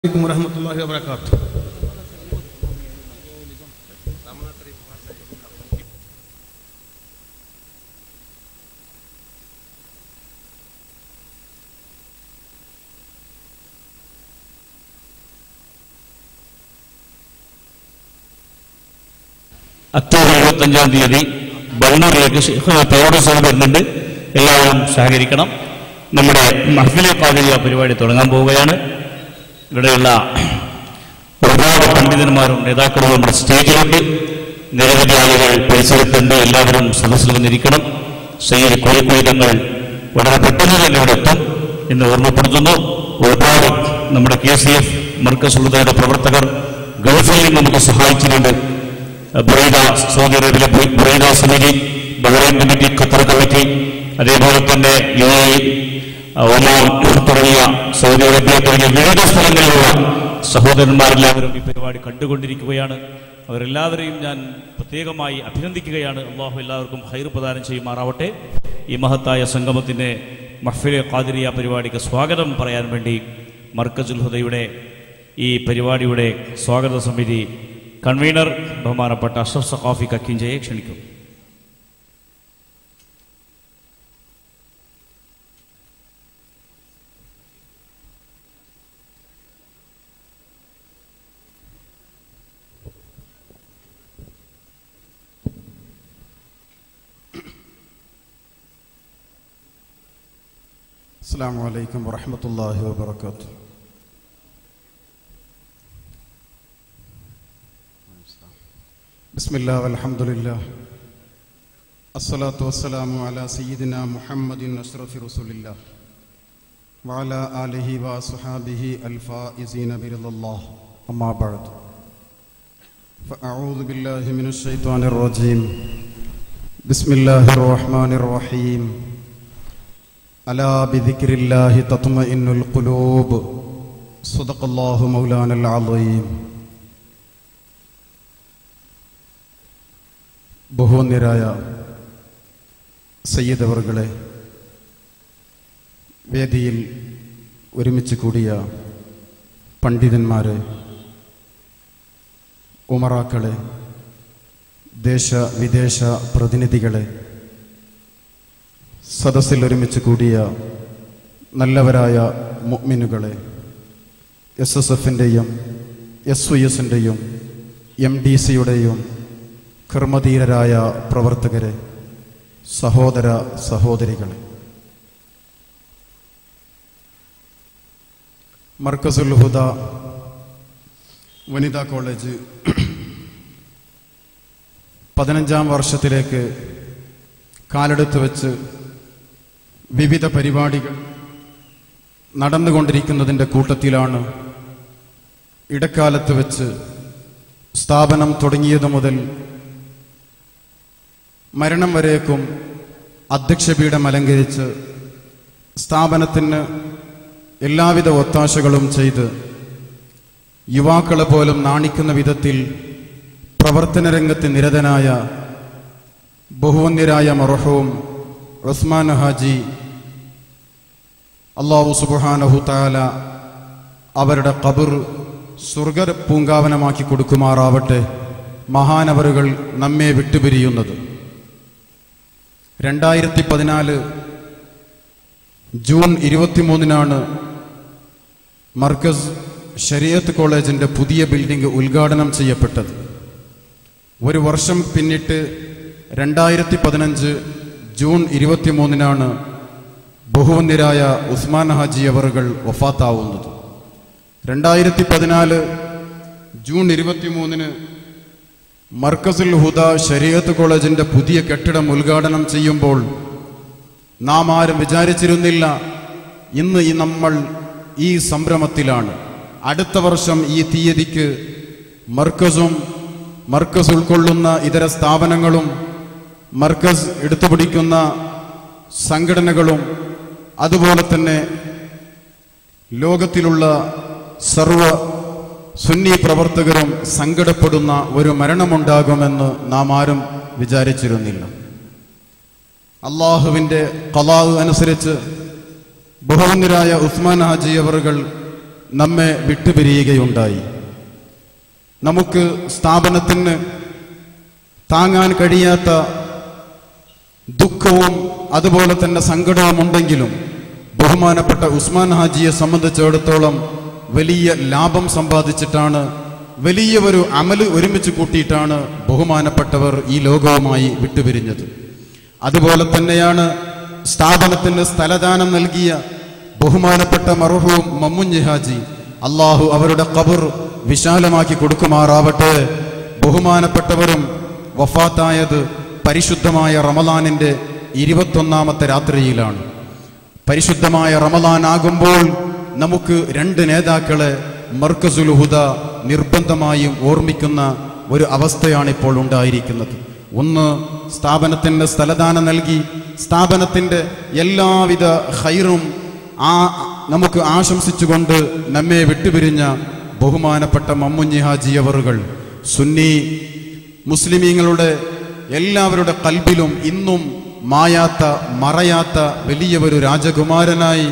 عليكم ورحمة الله وبركاته October ഇരുപത്തഞ്ചാം തീയതി ബണ്ണൂരിലേക്ക് പേരോടസം വരുന്നുണ്ട് എല്ലാവരും സഹകരിക്കണം നമ്മുടെ മഹ്ഫിലെ കാതിരിയ പരിപാടി തുടങ്ങാൻ പോവുകയാണ് ഇവിടെയുള്ള ഒരുപാട് പണ്ഡിതന്മാരും നേതാക്കളും നമ്മുടെ സ്റ്റേജിലുണ്ട് നിരവധി ആളുകൾ പരിസരത്തുണ്ട് എല്ലാവരും സദസ്സിൽ വന്നിരിക്കണം സയ്യിദ് കോഴിക്കോടങ്ങൾ വളരെ പെട്ടെന്ന് തന്നെ ഇവിടെ എത്തും എന്ന് ഓർമ്മപ്പെടുത്തുന്നു ഒരുപാട് നമ്മുടെ കെ സി എഫ് മർക്കസ് ഉള്ളതയുടെ പ്രവർത്തകർ ഗൾഫിൽ നമുക്ക് സഹായിച്ചിട്ടുണ്ട് ബുറൈദ സൗദി അറേബ്യയിലെ ബു- ബുറൈദ സമിതി ബഹ്റൈൻ കമ്മിറ്റി ഖത്തർ കമ്മിറ്റി അതേപോലെ തന്നെ യു എ ഇ, ഒമാൻ തുടങ്ങിയ സൗദി അറേബ്യ തുടങ്ങിയ വിവിധ സ്ഥലങ്ങളിലുള്ള സഹോദരന്മാരെല്ലാവരും ഈ പരിപാടി കണ്ടുകൊണ്ടിരിക്കുകയാണ് അവരെല്ലാവരെയും ഞാൻ പ്രത്യേകമായി അഭിനന്ദിക്കുകയാണ് അള്ളാഹു എല്ലാവർക്കും ഹൈർ പ്രദാനം ചെയ്യുമാറാവട്ടെ ഈ മഹത്തായ സംഗമത്തിൻ്റെ മഹ്ഫിലെ ഖാദിരിയ പരിപാടിക്ക് സ്വാഗതം പറയാൻ വേണ്ടി മർക്കസുൽ ഹുദയുടെ ഈ പരിപാടിയുടെ സ്വാഗത സമിതി കൺവീനർ ബഹുമാനപ്പെട്ട അഷ്റഫ് സഖാഫി കക്കിഞ്ചയെ ക്ഷണിക്കും السلام عليكم ورحمة الله وبركاته بسم الله والحمد لله الصلاة والسلام على سيدنا محمد أشرف رسول الله وعلى آله وصحابه الفائزين برضا الله أما بعد فأعوذ بالله من الشيطان الرجيم بسم الله الرحمن الرحيم ألا بذكر الله تطمئن القلوب صدق الله مولانا العظيم ബഹുവന്യരായ സയ്യിദ് അവർകളെ വേദിയിൽ ഒരുമിച്ച് കൂടിയ പണ്ഡിതന്മാരെ ഉമറാക്കളെ ദേശ വിദേശ പ്രതിനിധികളെ സദസ്സിൽ ഒരുമിച്ച് കൂടിയ നല്ലവരായ മുഅ്മിനുകളെ എസ് എസ് എഫിൻ്റെയും എസ് വി എസിൻ്റെയും എം ഡി സിയുടെയും കർമ്മധീരരായ പ്രവർത്തകരെ സഹോദര സഹോദരികളെ മർക്കസുൽ ഹുദ വനിതാ കോളേജ് പതിനഞ്ചാം വർഷത്തിലേക്ക് കാലെടുത്ത് വെച്ച് വിവിധ പരിപാടികൾ നടന്നുകൊണ്ടിരിക്കുന്നതിൻ്റെ കൂട്ടത്തിലാണ് ഇടക്കാലത്ത് വെച്ച് സ്ഥാപനം തുടങ്ങിയതു മുതൽ മരണം വരേക്കും അധ്യക്ഷപീഠം അലങ്കരിച്ച് സ്ഥാപനത്തിന് എല്ലാവിധ ഒത്താശകളും ചെയ്ത് യുവാക്കളെ പോലും നാണിക്കുന്ന വിധത്തിൽ പ്രവർത്തന രംഗത്ത് നിരതനായ ബഹുവന്യരായ മറഹവും ഉസ്മാൻ ഹാജി അള്ളാഹു സുബാനഹു താല അവരുടെ കബർ സ്വർഗ പൂങ്കാവനമാക്കി കൊടുക്കുമാറാവട്ടെ മഹാനവറുകൾ നമ്മെ വിട്ടുപിരിയുന്നത് രണ്ടായിരത്തി പതിനാല് ജൂൺ ഇരുപത്തിമൂന്നിനാണ് മർക്കസ് ഷരിയത്ത് കോളേജിന്റെ പുതിയ ബിൽഡിംഗ് ഉദ്ഘാടനം ചെയ്യപ്പെട്ടത് ഒരു വർഷം പിന്നിട്ട് രണ്ടായിരത്തി പതിനഞ്ച് ജൂൺ ഇരുപത്തിമൂന്നിനാണ് ബഹുവന്യരായ ഉസ്മാൻ ഹാജി അവറുകൾ വഫാത്താവുന്നത് രണ്ടായിരത്തി പതിനാല് ജൂൺ ഇരുപത്തിമൂന്നിന് മർക്കസുൽ ഹുദ ഷരിയത്ത് കോളേജിന്റെ പുതിയ കെട്ടിടം ഉദ്ഘാടനം ചെയ്യുമ്പോൾ നാം ആരും വിചാരിച്ചിരുന്നില്ല ഇന്ന് ഈ നമ്മൾ ഈ സംരംഭത്തിലാണ് അടുത്ത വർഷം ഈ തീയതിക്ക് മർക്കസും മർക്കസ് ഉൾക്കൊള്ളുന്ന ഇതര സ്ഥാപനങ്ങളും മർക്കസ് എടുത്തുപിടിക്കുന്ന സംഘടനകളും അതുപോലെ തന്നെ ലോകത്തിലുള്ള സർവ സുന്നി പ്രവർത്തകരും സങ്കടപ്പെടുന്ന ഒരു മരണമുണ്ടാകുമെന്ന് നാം ആരും വിചാരിച്ചിരുന്നില്ല അള്ളാഹുവിൻ്റെ കലാഹ് അനുസരിച്ച് ബഹുവന്യരായ ഉസ്മാൻ ഹാജി അവറുകൾ നമ്മെ വിട്ടുപിരിയുകയുണ്ടായി നമുക്ക് സ്ഥാപനത്തിന് താങ്ങാൻ കഴിയാത്ത ദുഃഖവും അതുപോലെ തന്നെ സങ്കടവും ഉണ്ടെങ്കിലും ബഹുമാനപ്പെട്ട ഉസ്മാൻ ഹാജിയെ സംബന്ധിച്ചിടത്തോളം വലിയ ലാഭം സമ്പാദിച്ചിട്ടാണ് വലിയ ഒരു അമല് ഒരുമിച്ച് കൂട്ടിയിട്ടാണ് ബഹുമാനപ്പെട്ടവർ ഈ ലോകവുമായി വിട്ടുപിരിഞ്ഞത് അതുപോലെ തന്നെയാണ് സ്ഥാപനത്തിന് സ്ഥലദാനം നൽകിയ ബഹുമാനപ്പെട്ട മറുഹവും മമ്മുഞ്ഞി ഹാജി അള്ളാഹു അവരുടെ കബർ വിശാലമാക്കി കൊടുക്കുമാറാവട്ടെ ബഹുമാനപ്പെട്ടവരും വഫാത്തായത് പരിശുദ്ധമായ റമലാനിന്റെ ഇരുപത്തൊന്നാമത്തെ രാത്രിയിലാണ് പരിശുദ്ധമായ റമലാൻ ആകുമ്പോൾ നമുക്ക് രണ്ട് നേതാക്കളെ മർക്കസുൽ ഹുദ നിർബന്ധമായും ഓർമ്മിക്കുന്ന ഒരു അവസ്ഥയാണ് ഇപ്പോൾ ഉണ്ടായിരിക്കുന്നത് ഒന്ന് സ്ഥാപനത്തിന് സ്ഥലദാനം നൽകി സ്ഥാപനത്തിന്റെ എല്ലാവിധ ഹൈറും ആ നമുക്ക് ആശംസിച്ചുകൊണ്ട് നമ്മെ വിട്ടുപിരിഞ്ഞ ബഹുമാനപ്പെട്ട മമ്മുഞ്ഞി ഹാജി അവറുകൾ സുന്നി മുസ്ലിമീങ്ങളുടെ എല്ലാവരുടെ കൽബിലും ഇന്നും മായാത്ത മറയാത്ത വലിയ ഒരു രാജകുമാരനായി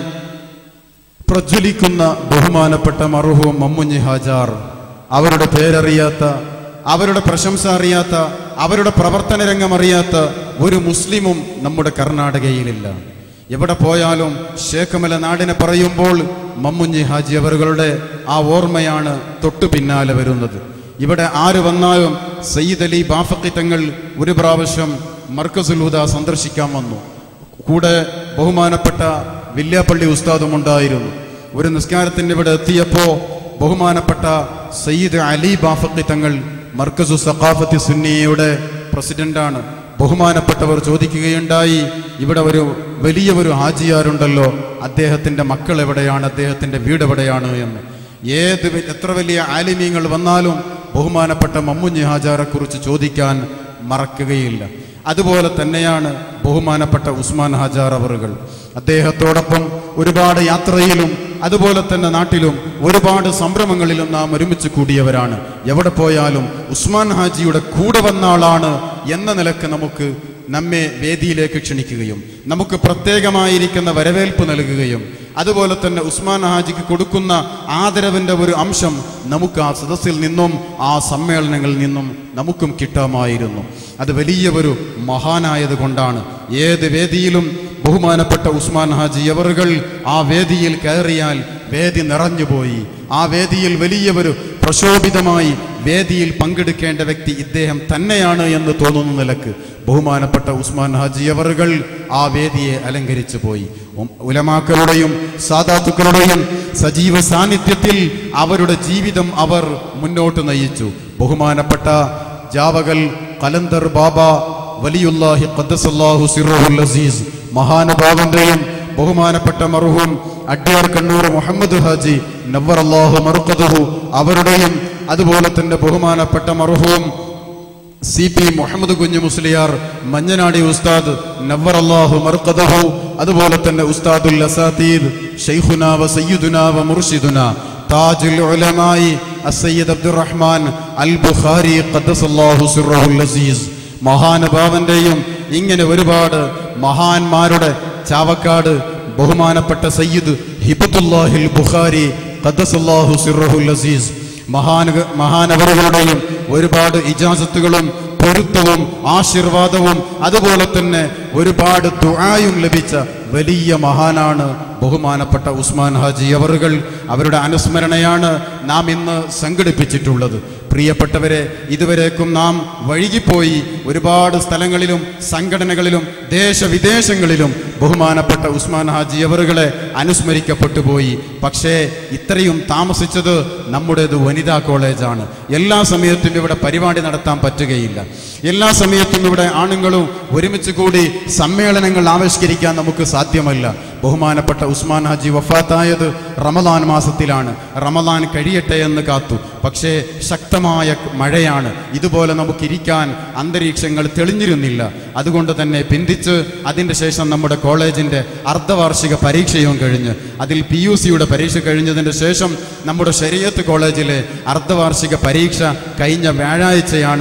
പ്രജ്വലിക്കുന്ന ബഹുമാനപ്പെട്ട മറുഹവും മമ്മുഞ്ഞി ഹാജാർ അവരുടെ പേരറിയാത്ത അവരുടെ പ്രശംസ അറിയാത്ത അവരുടെ പ്രവർത്തന രംഗം അറിയാത്ത ഒരു മുസ്ലിമും നമ്മുടെ കർണാടകയിലില്ല എവിടെ പോയാലും ശേഖമല നാടിനെ പറയുമ്പോൾ മമ്മുഞ്ഞി ഹാജി അവറുകളുടെ ആ ഓർമ്മയാണ് തൊട്ടു പിന്നാലെ വരുന്നത് ഇവിടെ ആര് വന്നാലും സയ്യിദ് അലി ബാഫക്കി തങ്ങൾ ഒരു പ്രാവശ്യം മർക്കസുൽ ഹുദ സന്ദർശിക്കാൻ വന്നു കൂടെ ബഹുമാനപ്പെട്ട വില്യാപ്പള്ളി ഉസ്താദും ഉണ്ടായിരുന്നു ഒരു നിസ്കാരത്തിന് ഇവിടെ എത്തിയപ്പോ ബഹുമാനപ്പെട്ട സയ്യിദ് അലി ബാഫക്കി തങ്ങൾ മർക്കസു സഖാഫത്തി സുന്നിയുടെ പ്രസിഡന്റാണ് ബഹുമാനപ്പെട്ടവർ ചോദിക്കുകയുണ്ടായി ഇവിടെ ഒരു വലിയ ഒരു ഹാജിയാരുണ്ടല്ലോ അദ്ദേഹത്തിന്റെ മക്കൾ എവിടെയാണ് അദ്ദേഹത്തിന്റെ വീട് എവിടെയാണ് എന്ന് ഏത് വ- എത്ര വലിയ ആലിമീങ്ങൾ വന്നാലും ബഹുമാനപ്പെട്ട മമ്മുഞ്ഞി ഹാജാറെ കുറിച്ച് ചോദിക്കാൻ മറക്കുകയില്ല അതുപോലെ തന്നെയാണ് ബഹുമാനപ്പെട്ട ഉസ്മാൻ ഹാജാർ അവറുകൾ അദ്ദേഹത്തോടൊപ്പം ഒരുപാട് യാത്രയിലും അതുപോലെ തന്നെ നാട്ടിലും ഒരുപാട് സംരംഭങ്ങളിലും നാം ഒരുമിച്ച് കൂടിയവരാണ് എവിടെ പോയാലും ഉസ്മാൻ ഹാജിയുടെ കൂടെ വന്ന ആളാണ് എന്ന നിലക്ക് നമുക്ക് നമ്മെ വേദിയിലേക്ക് ക്ഷണിക്കുകയും നമുക്ക് പ്രത്യേകമായിരിക്കുന്ന വരവേൽപ്പ് നൽകുകയും അതുപോലെ തന്നെ ഉസ്മാൻ ഹാജിക്ക് കൊടുക്കുന്ന ആദരവിന്റെ ഒരു അംശം നമുക്ക് ആ സദസ്സിൽ നിന്നും ആ സമ്മേളനങ്ങളിൽ നിന്നും നമുക്കും കിട്ടാമായിരുന്നു അത് വലിയ ഒരു മഹാനായത് കൊണ്ടാണ് ഏത് വേദിയിലും ബഹുമാനപ്പെട്ട ഉസ്മാൻ ഹാജി അവറുകൾ ആ വേദിയിൽ കയറിയാൽ വേദി നിറഞ്ഞുപോയി ആ വേദിയിൽ വലിയ ഒരു പ്രശോഭിതമായി വേദിയിൽ പങ്കെടുക്കേണ്ട വ്യക്തി ഇദ്ദേഹം തന്നെയാണ് എന്ന് തോന്നുന്ന നിലക്ക് ബഹുമാനപ്പെട്ട ഉസ്മാൻ ഹാജി അവറുകൾ ആ വേദിയെ അലങ്കരിച്ചു പോയി ഉം- ഉലമാക്കളുടെയും സാധാത്തുക്കളുടെയും സജീവ സാന്നിധ്യത്തിൽ അവരുടെ ജീവിതം അവർ മുന്നോട്ട് നയിച്ചു ബഹുമാനപ്പെട്ട ജാവകൽ കലന്തർ ബാബ വലിയുല്ലാഹി ഖദ്ദസല്ലാഹു സിറഹുൽ അസീസ് മഹാനുഭാവന്റെയും ബഹുമാനപ്പെട്ട മർഹൂം അഡ്യാർ കണ്ണൂർ മുഹമ്മദ് ഹാജി നവർ അള്ളാഹു മറുക്കതുഹു അവരുടെയും അതുപോലെ തന്നെ ബഹുമാനപ്പെട്ട മർഹൂം സി പി മുഹമ്മദ് കുഞ്ഞു മുസ്ലിയാർ മഞ്ഞനാടി ഉസ്താദ് നവർ അള്ളാഹു മർക്കദഹു അതുപോലെ തന്നെ ഉസ്താദുൽ അസാത്തീദ് ഷെയ്ഖുന വ സയ്യിദുന വ മുർഷിദുന താജുൽ ഉലമായി അസയ്യിദ് അബ്ദുറഹ്മാൻ അൽ ബുഖാരി ഖദ്ദസല്ലാഹു സിറഹുൽ അസീസ് മഹാനുഭാവന്റെയും ഇങ്ങനെ ഒരുപാട് മഹാന്മാരുടെ ചാവക്കാട് ബഹുമാനപ്പെട്ട സയ്യിദ് ഹിബത്തുല്ലാഹിൽ ബുഖാരി ഖദ്ദസല്ലാഹു സിറഹുൽ അസീസ് മഹാന മഹാനവറുകളുടെയും ഒരുപാട് ഇജാസത്തുകളും പൊരുത്തവും ആശീർവാദവും അതുപോലെ തന്നെ ഒരുപാട് ദുആയും ലഭിച്ച വലിയ മഹാനാണ് ബഹുമാനപ്പെട്ട ഉസ്മാൻ ഹാജി അവറുകൾ അവരുടെ അനുസ്മരണയാണ് നാം ഇന്ന് സംഘടിപ്പിച്ചിട്ടുള്ളത് പ്രിയപ്പെട്ടവരെ ഇതുവരേക്കും നാം വഴുകിപ്പോയി ഒരുപാട് സ്ഥലങ്ങളിലും സംഘടനകളിലും ദേശവിദേശങ്ങളിലും ബഹുമാനപ്പെട്ട ഉസ്മാൻ ഹാജി അവറുകളെ അനുസ്മരിക്കപ്പെട്ടു പോയി പക്ഷേ ഇത്രയും താമസിച്ചത് നമ്മുടേത് വനിതാ കോളേജാണ് എല്ലാ സമയത്തും ഇവിടെ പരിപാടി നടത്താൻ പറ്റുകയില്ല എല്ലാ സമയത്തും ഇവിടെ ആണുങ്ങളും ഒരുമിച്ച് കൂടി സമ്മേളനങ്ങൾ ആവിഷ്കരിക്കാൻ നമുക്ക് സാധ്യമല്ല ബഹുമാനപ്പെട്ട ഉസ്മാൻ ഹാജി വഫാത്തായത് റമദാൻ മാസത്തിലാണ് റമദാൻ കഴിയട്ടെ എന്ന് കാത്തു പക്ഷേ ശക്തമായ മഴയാണ് ഇതുപോലെ നമുക്കിരിക്കാൻ അന്തരീക്ഷങ്ങൾ തെളിഞ്ഞിരുന്നില്ല അതുകൊണ്ട് തന്നെ പിന്തിച്ച് അതിൻ്റെ ശേഷം നമ്മുടെ കോളേജിൻ്റെ അർദ്ധവാർഷിക പരീക്ഷയും കഴിഞ്ഞ് അതിൽ പി യു സിയുടെ പരീക്ഷ കഴിഞ്ഞതിന് ശേഷം നമ്മുടെ ശരീരത്ത് കോളേജിലെ അർദ്ധവാർഷിക പരീക്ഷ കഴിഞ്ഞ വ്യാഴാഴ്ചയാണ്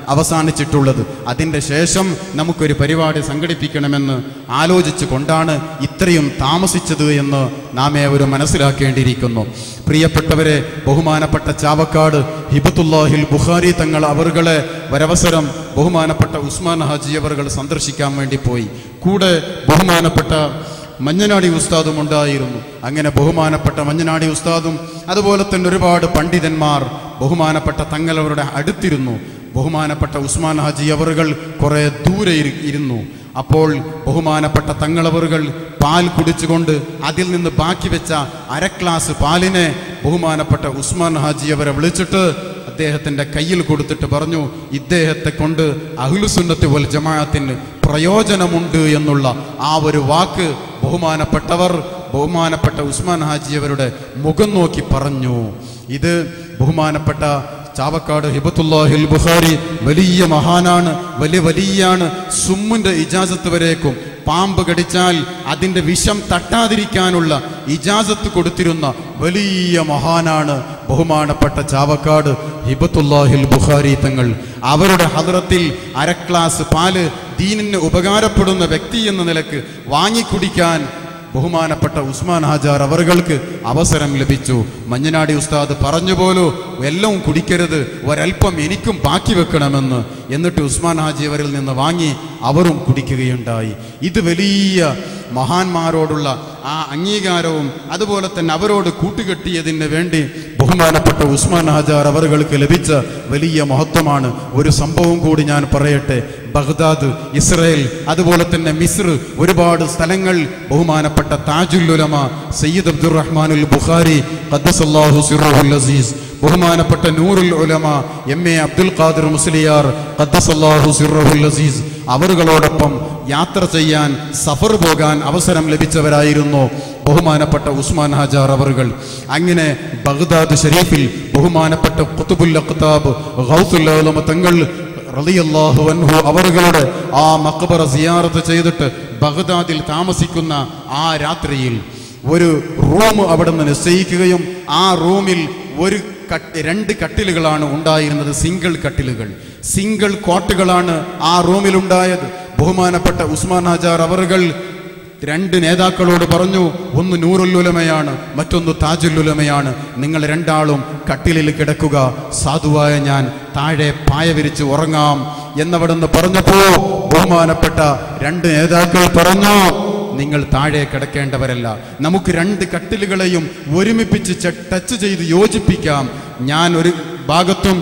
അവസാനിച്ചിട്ടുള്ളത് അതിൻ്റെ ശേഷം നമുക്കൊരു പരിപാടി സംഘടിപ്പിക്കണമെന്ന് ആലോചിച്ചു കൊണ്ടാണ് ഇത്രയും താമസിച്ചത് എന്ന് നാം ഏവരും മനസ്സിലാക്കേണ്ടിയിരിക്കുന്നു പ്രിയപ്പെട്ടവരെ ബഹുമാനപ്പെട്ട ചാവക്കാട് ഹിബത്തുല്ലാഹിൽ ബുഖാരി തങ്ങൾ അവറുകളെ ഒരവസരം ബഹുമാനപ്പെട്ട ഉസ്മാൻ ഹാജി അവറുകൾ സന്ദർശിക്കാൻ വേണ്ടി പോയി കൂടെ ബഹുമാനപ്പെട്ട മഞ്ഞനാടി ഉസ്താദും ഉണ്ടായിരുന്നു അങ്ങനെ ബഹുമാനപ്പെട്ട മഞ്ഞനാടി ഉസ്താദും അതുപോലെ തന്നെ ഒരുപാട് പണ്ഡിതന്മാർ ബഹുമാനപ്പെട്ട തങ്ങളവരുടെ അടുത്തിരുന്നു ബഹുമാനപ്പെട്ട ഉസ്മാൻ ഹാജി അവറുകൾ കുറെ ദൂരെ ഇരി- ഇരുന്നു അപ്പോൾ ബഹുമാനപ്പെട്ട തങ്ങളവറുകൾ പാൽ കുടിച്ചുകൊണ്ട് അതിൽ നിന്ന് ബാക്കി വെച്ച അര ഗ്ലാസ് പാലിനെ ബഹുമാനപ്പെട്ട ഉസ്മാൻ ഹാജി അവരെ വിളിച്ചിട്ട് അദ്ദേഹത്തിന്റെ കയ്യിൽ കൊടുത്തിട്ട് പറഞ്ഞു ഇദ്ദേഹത്തെ കൊണ്ട് അഹ്ലുസുന്നത്ത് വൽ ജമാഅത്തിന് പ്രയോജനമുണ്ട് എന്നുള്ള ആ ഒരു വാക്ക് ബഹുമാനപ്പെട്ടവർ ബഹുമാനപ്പെട്ട ഉസ്മാൻ ഹാജി അവരുടെ മുഖം നോക്കി പറഞ്ഞു ഇത് ബഹുമാനപ്പെട്ട ചാവക്കാട് ഹിബത്തുല്ലാഹിൽ ബുഖാരി വലിയ മഹാനാണ് വലിയ വലിയാണ് സുമ്മിന്റെ ഇജാസത്ത് വരേക്കും പാമ്പ് കടിച്ചാൽ അതിന്റെ വിഷം തട്ടാതിരിക്കാനുള്ള ഇജാസത്ത് കൊടുത്തിരുന്ന വലിയ മഹാനാണ് ബഹുമാനപ്പെട്ട ചാവക്കാട് ഹിബത്തുല്ലാഹിൽ ബുഖാരി തങ്ങൾ അവരുടെ ഹദ്രത്തിൽ അര ഗ്ലാസ് പാല് ദീനിന് ഉപകാരപ്പെടുന്ന വ്യക്തി എന്ന നിലക്ക് വാങ്ങിക്കുടിക്കാൻ ബഹുമാനപ്പെട്ട ഉസ്മാൻ ഹാജാർ അവറുകൾക്ക് അവസരം ലഭിച്ചു മഞ്ഞനാടി ഉസ്താദ് പറഞ്ഞു പോലു എല്ലാം കുടിക്കരുത് ഒരൽപ്പം എനിക്കും ബാക്കി വെക്കണമെന്ന് എന്നിട്ട് ഉസ്മാൻ ഹാജി അവരിൽ നിന്ന് വാങ്ങി അവരും കുടിക്കുകയുണ്ടായി ഇത് വലിയ മഹാന്മാരോടുള്ള ആ അംഗീകാരവും അതുപോലെ തന്നെ അവരോട് കൂട്ടുകെട്ടിയതിന് വേണ്ടി ബഹുമാനപ്പെട്ട ഉസ്മാൻ ഹാജാർ അവറുകൾക്ക് ലഭിച്ച വലിയ മഹത്വമാണ് ഒരു സംഭവം കൂടി ഞാൻ പറയട്ടെ ബഗ്ദാദ് ഇസ്രയേൽ അതുപോലെ തന്നെ മിസ്ർ ഒരുപാട് സ്ഥലങ്ങൾ ബഹുമാനപ്പെട്ട താജുൽ ഉലമ സയ്യിദ് അബ്ദുറഹ്മാനുൽ ബുഖാരി ഖദ്ദസല്ലാഹു സിറഹുൽ അസീസ് ബഹുമാനപ്പെട്ട നൂറുൽ ഉലമ എം എ അബ്ദുൽ ഖാദിർ മുസ്ലിയാർ ഖദ്ദസല്ലാഹു സിറഹുൽ അസീസ് അവറുകളോടൊപ്പം യാത്ര ചെയ്യാൻ സഫർ പോകാൻ അവസരം ലഭിച്ചവരായിരുന്നു ബഹുമാനപ്പെട്ട ഉസ്മാൻ ഹാജാർ അവറുകൾ അങ്ങനെ ബഗ്ദാദ് ഷരീഫിൽ ബഹുമാനപ്പെട്ട ഖുതുബുൽ അഖ്താബ് ഗൗസുൽ ഉലമ തങ്ങൾ റളിയല്ലാഹു അൻഹു അവറുകളുടെ ആ മക്ബറ സിയാറത്ത് ചെയ്തിട്ട് ബഗ്ദാദിൽ താമസിക്കുന്ന ആ രാത്രിയിൽ ഒരു റൂം അവിടെ നിന്ന് നിശ്ചയിക്കുകയും ആ റൂമിൽ ഒരു കട്ട് രണ്ട് കട്ടിലുകളാണ് ഉണ്ടായിരുന്നത് സിംഗിൾ കട്ടിലുകൾ സിംഗിൾ കോട്ടുകളാണ് ആ റൂമിൽ ഉണ്ടായത് ബഹുമാനപ്പെട്ട ഉസ്മാൻ ഹജാർ അവറുകൾ രണ്ട് നേതാക്കളോട് പറഞ്ഞു ഒന്ന് നൂറുല്ലുലമയാണ് മറ്റൊന്ന് താജുല്ലുലമയാണ് നിങ്ങൾ രണ്ടാളും കട്ടിലിൽ കിടക്കുക സാധുവായ ഞാൻ താഴെ പായ വിരിച്ച് ഉറങ്ങാം എന്നവിടുന്ന് പറഞ്ഞപ്പോ ബഹുമാനപ്പെട്ട രണ്ട് നേതാക്കൾ പറഞ്ഞു നിങ്ങൾ താഴെ കിടക്കേണ്ടവരല്ല നമുക്ക് രണ്ട് കട്ടിലുകളെയും ഒരുമിപ്പിച്ച് ചെ- ടച്ച് ചെയ്ത് യോജിപ്പിക്കാം ഞാൻ ഒരു ഭാഗത്തും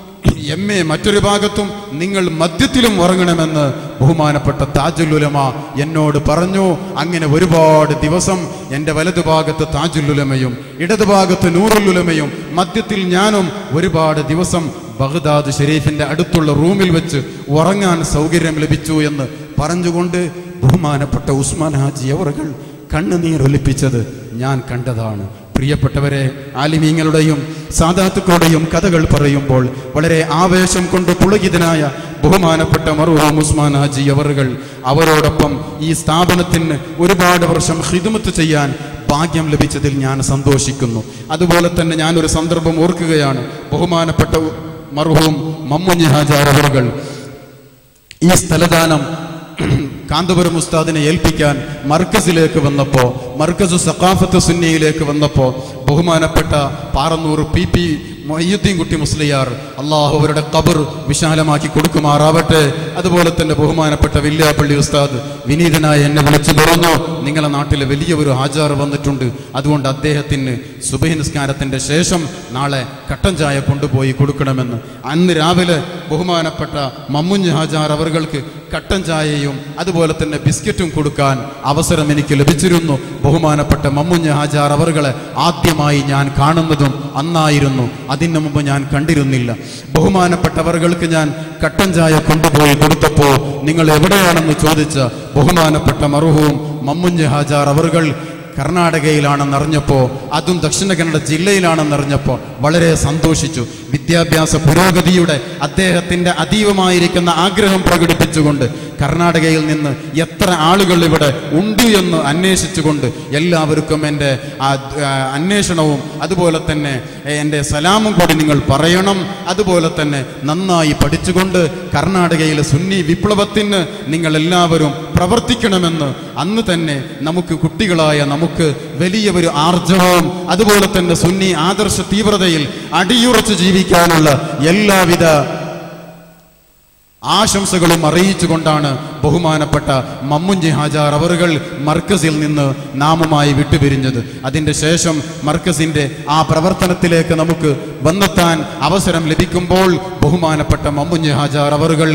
എം എ മറ്റൊരു ഭാഗത്തും നിങ്ങൾ മധ്യത്തിലും ഉറങ്ങണമെന്ന് ബഹുമാനപ്പെട്ട താജുലുലമ എന്നോട് പറഞ്ഞു അങ്ങനെ ഒരുപാട് ദിവസം എൻ്റെ വലതുഭാഗത്ത് താജുലുലമയും ഇടതുഭാഗത്ത് നൂറുലുലമയും മധ്യത്തിൽ ഞാനും ഒരുപാട് ദിവസം ബഗ്ദാദ് ഷെരീഫിന്റെ അടുത്തുള്ള റൂമിൽ വെച്ച് ഉറങ്ങാൻ സൗകര്യം ലഭിച്ചു എന്ന് പറഞ്ഞുകൊണ്ട് ബഹുമാനപ്പെട്ട ഉസ്മാൻ ഹാജി അവറുകൾ കണ്ണുനീരൊലിപ്പിച്ചത് ഞാൻ കണ്ടതാണ് പ്രിയപ്പെട്ടവരെ ആലിമീങ്ങളുടെയും സാദാത്തുക്കളുടെയും കഥകൾ പറയുമ്പോൾ വളരെ ആവേശം കൊണ്ട് പുളകിതനായ ബഹുമാനപ്പെട്ട മറുഹാം ഉസ്മാൻ ഹാജി അവറുകൾ അവരോടൊപ്പം ഈ സ്ഥാപനത്തിന് ഒരുപാട് വർഷം ഹിദമത്ത് ചെയ്യാൻ ഭാഗ്യം ലഭിച്ചതിൽ ഞാൻ സന്തോഷിക്കുന്നു അതുപോലെ തന്നെ ഞാനൊരു സന്ദർഭം ഓർക്കുകയാണ് ബഹുമാനപ്പെട്ട മർഹൂം മമ്മുഞ്ഞി ഹാജാർ അവറുകൾ ഈ സ്ഥലദാനം കാന്തപുരം ഉസ്താദിനെ ഏൽപ്പിക്കാൻ മർക്കസിലേക്ക് വന്നപ്പോൾ മർക്കസു സഖാഫത്ത് സുന്നിയിലേക്ക് വന്നപ്പോൾ ബഹുമാനപ്പെട്ട പാറന്നൂർ പി പി മൊയ്യുദ്ദീൻ കുട്ടി മുസ്ലിയാർ അള്ളാഹു അവരുടെ കബർ വിശാലമാക്കി കൊടുക്കുമാറാവട്ടെ അതുപോലെ തന്നെ ബഹുമാനപ്പെട്ട വില്യാപ്പള്ളി ഉസ്താദ് വിനീതനായ എന്നെ വിളിച്ചു പറഞ്ഞു നിങ്ങളെ നാട്ടിൽ വലിയ ഒരു ഹാജാർ വന്നിട്ടുണ്ട് അതുകൊണ്ട് അദ്ദേഹത്തിന് സുബഹി നിസ്കാരത്തിന്റെ ശേഷം നാളെ കട്ടൻ ചായ കൊണ്ടുപോയി കൊടുക്കണമെന്ന് അന്ന് രാവിലെ ബഹുമാനപ്പെട്ട മമ്മുഞ്ഞ് ഹാജാർ അവർക്ക് കട്ടൻ ചായയും അതുപോലെ തന്നെ ബിസ്ക്കറ്റും കൊടുക്കാൻ അവസരം എനിക്ക് ലഭിച്ചിരുന്നു ബഹുമാനപ്പെട്ട മമ്മുഞ്ഞ് ഹാജാർ അവറുകളെ ആദ്യമായി ഞാൻ കാണുന്നതും അന്നായിരുന്നു അതിനു മുമ്പ് ഞാൻ കണ്ടിരുന്നില്ല ബഹുമാനപ്പെട്ടവർക്ക് ഞാൻ കട്ടൻ ചായ കൊണ്ടുപോയി കൊടുത്തപ്പോൾ നിങ്ങൾ എവിടെയാണെന്ന് ചോദിച്ച ബഹുമാനപ്പെട്ട മറുഹവും മമ്മുഞ്ഞ് ഹാജാർ അവറുകൾ കർണാടകയിലാണെന്നറിഞ്ഞപ്പോൾ അതും ദക്ഷിണ കന്നഡ ജില്ലയിലാണെന്നറിഞ്ഞപ്പോൾ വളരെ സന്തോഷിച്ചു വിദ്യാഭ്യാസ പുരോഗതിയുടെ അദ്ദേഹത്തിൻ്റെ അതീവമായിരിക്കുന്ന ആഗ്രഹം പ്രകടിപ്പിച്ചുകൊണ്ട് കർണാടകയിൽ നിന്ന് എത്ര ആളുകൾ ഇവിടെ ഉണ്ട് എന്ന് അന്വേഷിച്ചുകൊണ്ട് എല്ലാവർക്കും എൻ്റെ ആ, ആ, അന്വേഷണവും അതുപോലെ തന്നെ എൻ്റെ സലാമും കൂടി നിങ്ങൾ പറയണം അതുപോലെ തന്നെ നന്നായി പഠിച്ചുകൊണ്ട് കർണാടകയിലെ സുന്നി വിപ്ലവത്തിന് നിങ്ങൾ എല്ലാവരും പ്രവർത്തിക്കണമെന്ന് അന്ന് തന്നെ നമുക്ക് കുട്ടികളായ നമുക്ക് വലിയ ഒരു ആർജവവും അതുപോലെ തന്നെ സുന്നി ആദർശ തീവ്രതയിൽ അടിയുറച്ച് ജീവിക്കാനുള്ള എല്ലാവിധ ആശംസകളും അറിയിച്ചുകൊണ്ടാണ് ബഹുമാനപ്പെട്ട മമ്മുഞ്ചി ഹാജാർ അവറുകൾ മർക്കസിൽ നിന്ന് നാമുമായി വിട്ടുപിരിഞ്ഞത് അതിൻ്റെ ശേഷം മർക്കസിൻ്റെ ആ പ്രവർത്തനത്തിലേക്ക് നമുക്ക് വന്നെത്താൻ അവസരം ലഭിക്കുമ്പോൾ ബഹുമാനപ്പെട്ട മമ്മുഞ്ചി ഹാജാർ അവറുകൾ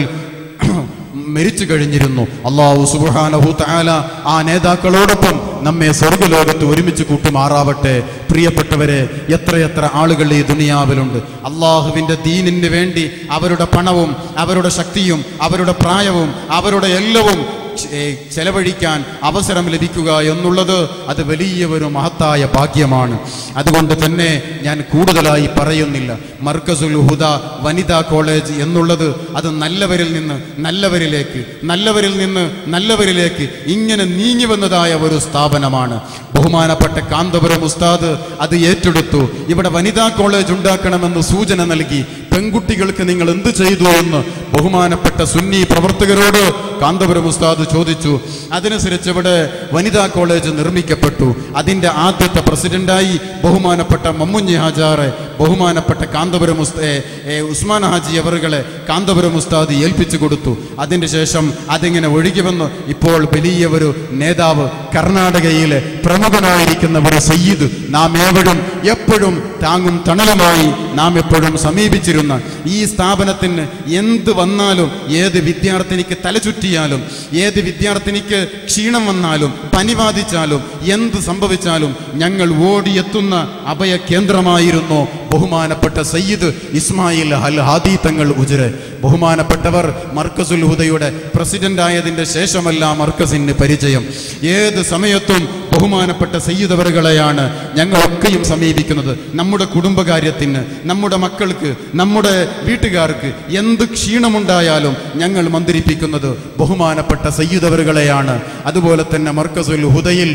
മരിച്ചു കഴിഞ്ഞിരുന്നു അള്ളാഹു സുബ്ഹാനഹു തആല ആ നേതാക്കളോടൊപ്പം നമ്മെ സ്വർഗലോകത്ത് ഒരുമിച്ച് കൂട്ടുമാറാവട്ടെ പ്രിയപ്പെട്ടവരെ എത്രയെത്ര ആളുകൾ ഈ ദുനിയാവിലുണ്ട് അള്ളാഹുവിൻ്റെ ദീനിന് വേണ്ടി അവരുടെ പണവും അവരുടെ ശക്തിയും അവരുടെ പ്രായവും അവരുടെ എല്ലാവും ചെ- ചെലവഴിക്കാൻ അവസരം ലഭിക്കുക എന്നുള്ളത് അത് വലിയ ഒരു മഹത്തായ ഭാഗ്യമാണ് അതുകൊണ്ട് തന്നെ ഞാൻ കൂടുതലായി പറയുന്നില്ല മർക്കസുൽ ഹുദ വനിതാ കോളേജ് എന്നുള്ളത് അത് നല്ലവരിൽ നിന്ന് നല്ലവരിലേക്ക് നല്ലവരിൽ നിന്ന് നല്ലവരിലേക്ക് ഇങ്ങനെ നീങ്ങി വന്നതായ ഒരു സ്ഥാപനമാണ് ബഹുമാനപ്പെട്ട കാന്തപുരം ഉസ്താദ് അത് ഏറ്റെടുത്തു ഇവിടെ വനിതാ കോളേജ് ഉണ്ടാക്കണമെന്ന് സൂചന നൽകി പെൺകുട്ടികൾക്ക് നിങ്ങൾ എന്ത് ചെയ്തു എന്ന് ബഹുമാനപ്പെട്ട സുന്നി പ്രവർത്തകരോട് കാന്തപുരം ഉസ്താദ് ചോദിച്ചു അതിനനുസരിച്ച് ഇവിടെ വനിതാ കോളേജ് നിർമ്മിക്കപ്പെട്ടു അതിൻ്റെ ആദ്യത്തെ പ്രസിഡന്റായി ബഹുമാനപ്പെട്ട മമ്മുഞ്ഞി ഹാജാറെ ബഹുമാനപ്പെട്ട കാന്തപുരം ഉസ്ത ഏ, ഏ, ഉസ്മാൻ ഹാജി അവറുകളെ കാന്തപുരം ഉസ്താദ് ഏൽപ്പിച്ചു കൊടുത്തു അതിൻ്റെ ശേഷം അതിങ്ങനെ ഒഴുകി വന്ന് ഇപ്പോൾ വലിയ ഒരു നേതാവ് കർണാടകയിലെ പ്രമുഖനായിരിക്കുന്ന ഒരു സയ്യിദ് നാം ഏവരും എപ്പോഴും താങ്ങും തണലുമായി നാം എപ്പോഴും സമീപിച്ചിരുന്ന ഈ സ്ഥാപനത്തിന് എന്ത് വന്നാലും ഏത് വിദ്യാർത്ഥിനിക്ക് തലചുറ്റിയാലും ഏത് വിദ്യാർത്ഥിനിക്ക് ക്ഷീണം വന്നാലും പനി ബാധിച്ചാലും എന്ത് സംഭവിച്ചാലും ഞങ്ങൾ ഓടിയെത്തുന്ന അഭയ കേന്ദ്രമായിരുന്നു ബഹുമാനപ്പെട്ട സയ്യിദ് ഇസ്മായിൽ അൽ ഹാദി തങ്ങൾ ഉജരെ ബഹുമാനപ്പെട്ടവർ മർക്കസുൽ ഹുദയുടെ പ്രസിഡന്റ് ആയതിന്റെ ശേഷമല്ല മർക്കസിന് പരിചയം ഏത് സമയത്തും ബഹുമാനപ്പെട്ട സയ്യിദവറുകളെയാണ് ഞങ്ങളൊക്കെയും സമീപിക്കുന്നത് നമ്മുടെ കുടുംബകാര്യത്തിന് നമ്മുടെ മക്കൾക്ക് നമ്മുടെ വീട്ടുകാർക്ക് എന്ത് ക്ഷീണമുണ്ടായാലും ഞങ്ങൾ മന്ദിരിപ്പിക്കുന്നത് ബഹുമാനപ്പെട്ട സയ്യിദവറുകളെയാണ് അതുപോലെ തന്നെ മർക്കസുൽ ഹുദയിൽ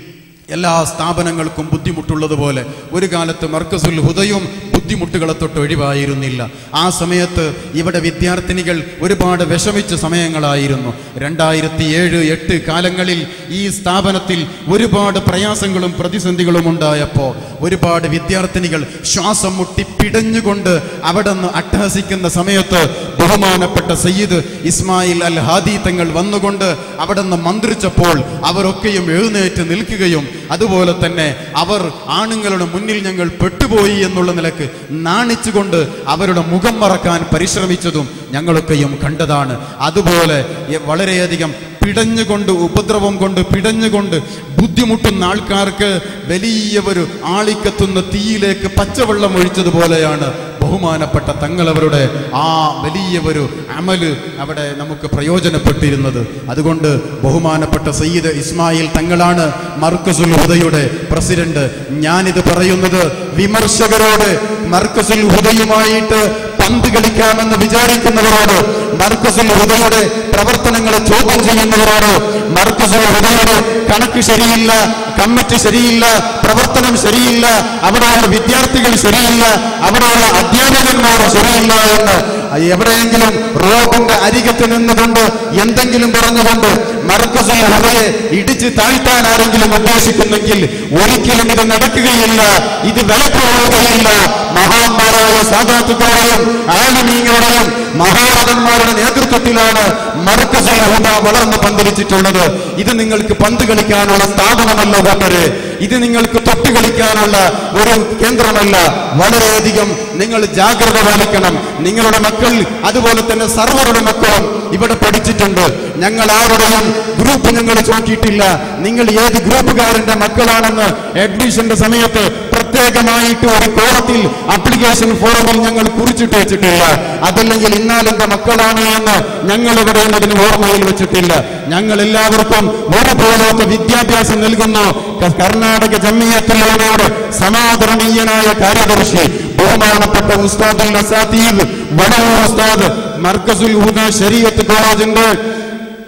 എല്ലാ സ്ഥാപനങ്ങൾക്കും ബുദ്ധിമുട്ടുള്ളതുപോലെ ഒരു കാലത്ത് മർക്കസുൽ ഹുദയും ബുദ്ധിമുട്ടുകളെ തൊട്ട് ഒഴിവായിരുന്നില്ല ആ സമയത്ത് ഇവിടെ വിദ്യാർത്ഥിനികൾ ഒരുപാട് വിഷമിച്ച സമയങ്ങളായിരുന്നു രണ്ടായിരത്തി ഏഴ് എട്ട് കാലങ്ങളിൽ ഈ സ്ഥാപനത്തിൽ ഒരുപാട് പ്രയാസങ്ങളും പ്രതിസന്ധികളും ഉണ്ടായപ്പോൾ ഒരുപാട് വിദ്യാർത്ഥിനികൾ ശ്വാസം മുട്ടി പിടഞ്ഞുകൊണ്ട് അവിടെ നിന്ന് അട്ടഹസിക്കുന്ന സമയത്ത് ബഹുമാനപ്പെട്ട സയ്യിദ് ഇസ്മായിൽ അൽ ഹാദി തങ്ങൾ വന്നുകൊണ്ട് അവിടെ നിന്ന് മന്ത്രിച്ചപ്പോൾ അവരൊക്കെയും എഴുന്നേറ്റ് നിൽക്കുകയും അതുപോലെ തന്നെ അവർ ആണുങ്ങളുടെ മുന്നിൽ ഞങ്ങൾ പെട്ടുപോയി എന്നുള്ള നിലക്ക് നാണിച്ചുകൊണ്ട് അവരുടെ മുഖം മറക്കാൻ പരിശ്രമിച്ചതും ഞങ്ങളൊക്കെയും കണ്ടതാണ് അതുപോലെ എ- വളരെയധികം പിടഞ്ഞുകൊണ്ട് ഉപദ്രവം കൊണ്ട് പിടഞ്ഞുകൊണ്ട് ബുദ്ധിമുട്ടുന്ന ആൾക്കാർക്ക് വലിയ ഒരു ആളിക്കത്തുന്ന തീയിലേക്ക് പച്ചവെള്ളം ഒഴിച്ചതുപോലെയാണ് ബഹുമാനപ്പെട്ട തങ്ങളവരുടെ ആ വലിയ ഒരു അമല് അവിടെ നമുക്ക് പ്രയോജനപ്പെട്ടിരുന്നത് അതുകൊണ്ട് ബഹുമാനപ്പെട്ട സയ്യിദ് ഇസ്മായിൽ തങ്ങളാണ് മർക്കസുൽ ഹുദയുടെ പ്രസിഡന്റ് ഞാനിത് പറയുന്നത് വിമർശകരോട് മർക്കസുൽ ഹുദയുമായിട്ട് പന്ത് കളിക്കാമെന്ന് വിചാരിക്കുന്നവരോട് മർക്കസുൽ ഹുദയുടെ പ്രവർത്തനങ്ങളെ ചോദ്യം ചെയ്യുന്നവരോട് മർക്കസുൽ ഹുദയുടെ കണക്ക് ശരിയില്ല കമ്മിറ്റി ശരിയില്ല പ്രവർത്തനം ശരിയില്ല അവിടെയുള്ള വിദ്യാർത്ഥികൾ ശരിയില്ല അവിടെയുള്ള അധ്യാപകന്മാർ ശരിയില്ല എന്ന് എവിടെയെങ്കിലും റോഡിന്റെ അരികത്ത് നിന്നുകൊണ്ട് എന്തെങ്കിലും പറഞ്ഞുകൊണ്ട് മർക്കസുൽ ഹുദയെ ഇടിച്ച് താഴ്ത്താൻ ആരെങ്കിലും ഉദ്ദേശിക്കുന്നെങ്കിൽ ഒരിക്കലും ഇത് നടക്കുകയില്ല ഇത് വിലപ്പോവുകയില്ല മഹാന്മാരായ സാധാത്തുക്കളുടെയും ആലിമീങ്ങളുടെയും മഹാരഥന്മാരുടെ നേതൃത്വത്തിലാണ് മർക്കസുൽ ഹുദ വളർന്ന് പന്തലിച്ചിട്ടുള്ളത് ഇത് നിങ്ങൾക്ക് പന്ത് കളിക്കാനുള്ള സ്ഥാപനമല്ല കൂട്ടരെ ഇത് നിങ്ങൾക്ക് തൊട്ട് കളിക്കാനുള്ള ഒരു കേന്ദ്രമല്ല വളരെയധികം നിങ്ങൾ ജാഗ്രത പാലിക്കണം നിങ്ങളുടെ മക്കൾ അതുപോലെ തന്നെ സർവരുടെ മക്കളും ഇവിടെ പഠിച്ചിട്ടുണ്ട് ഞങ്ങൾ ആരുടെയും ഗ്രൂപ്പ് ഞങ്ങൾ ചോക്കിയിട്ടില്ല നിങ്ങൾ ഏത് ഗ്രൂപ്പുകാരന്റെ മക്കളാണെന്ന് അഡ്മിഷന്റെ സമയത്ത് പ്രത്യേകമായിട്ട് ഒരു കോളത്തിൽ അപ്ലിക്കേഷൻ ഫോറമിൽ ഞങ്ങൾ കുറിച്ചിട്ട് വെച്ചിട്ടില്ല അതല്ലെങ്കിൽ ഇന്നാലെന്റെ മക്കളാണ് എന്ന് ഞങ്ങൾ ഇവിടെ അതിന് ഓർമ്മയിൽ വെച്ചിട്ടില്ല ഞങ്ങൾ എല്ലാവർക്കും ഒരുപോലത്തെ വിദ്യാഭ്യാസം നൽകുന്നു ക- കർണാടക ജമ്മിയത്തിലോട് സമാദരണീയനായ കാര്യദർശി ബഹുമാനപ്പെട്ട ഉസ്താദുൽ അസാത്തീബ് വടവൂർ ഉസ്താദ് മർക്കസുൽ ഹുദ ശരീഅത്ത് കോളേജിന്റെ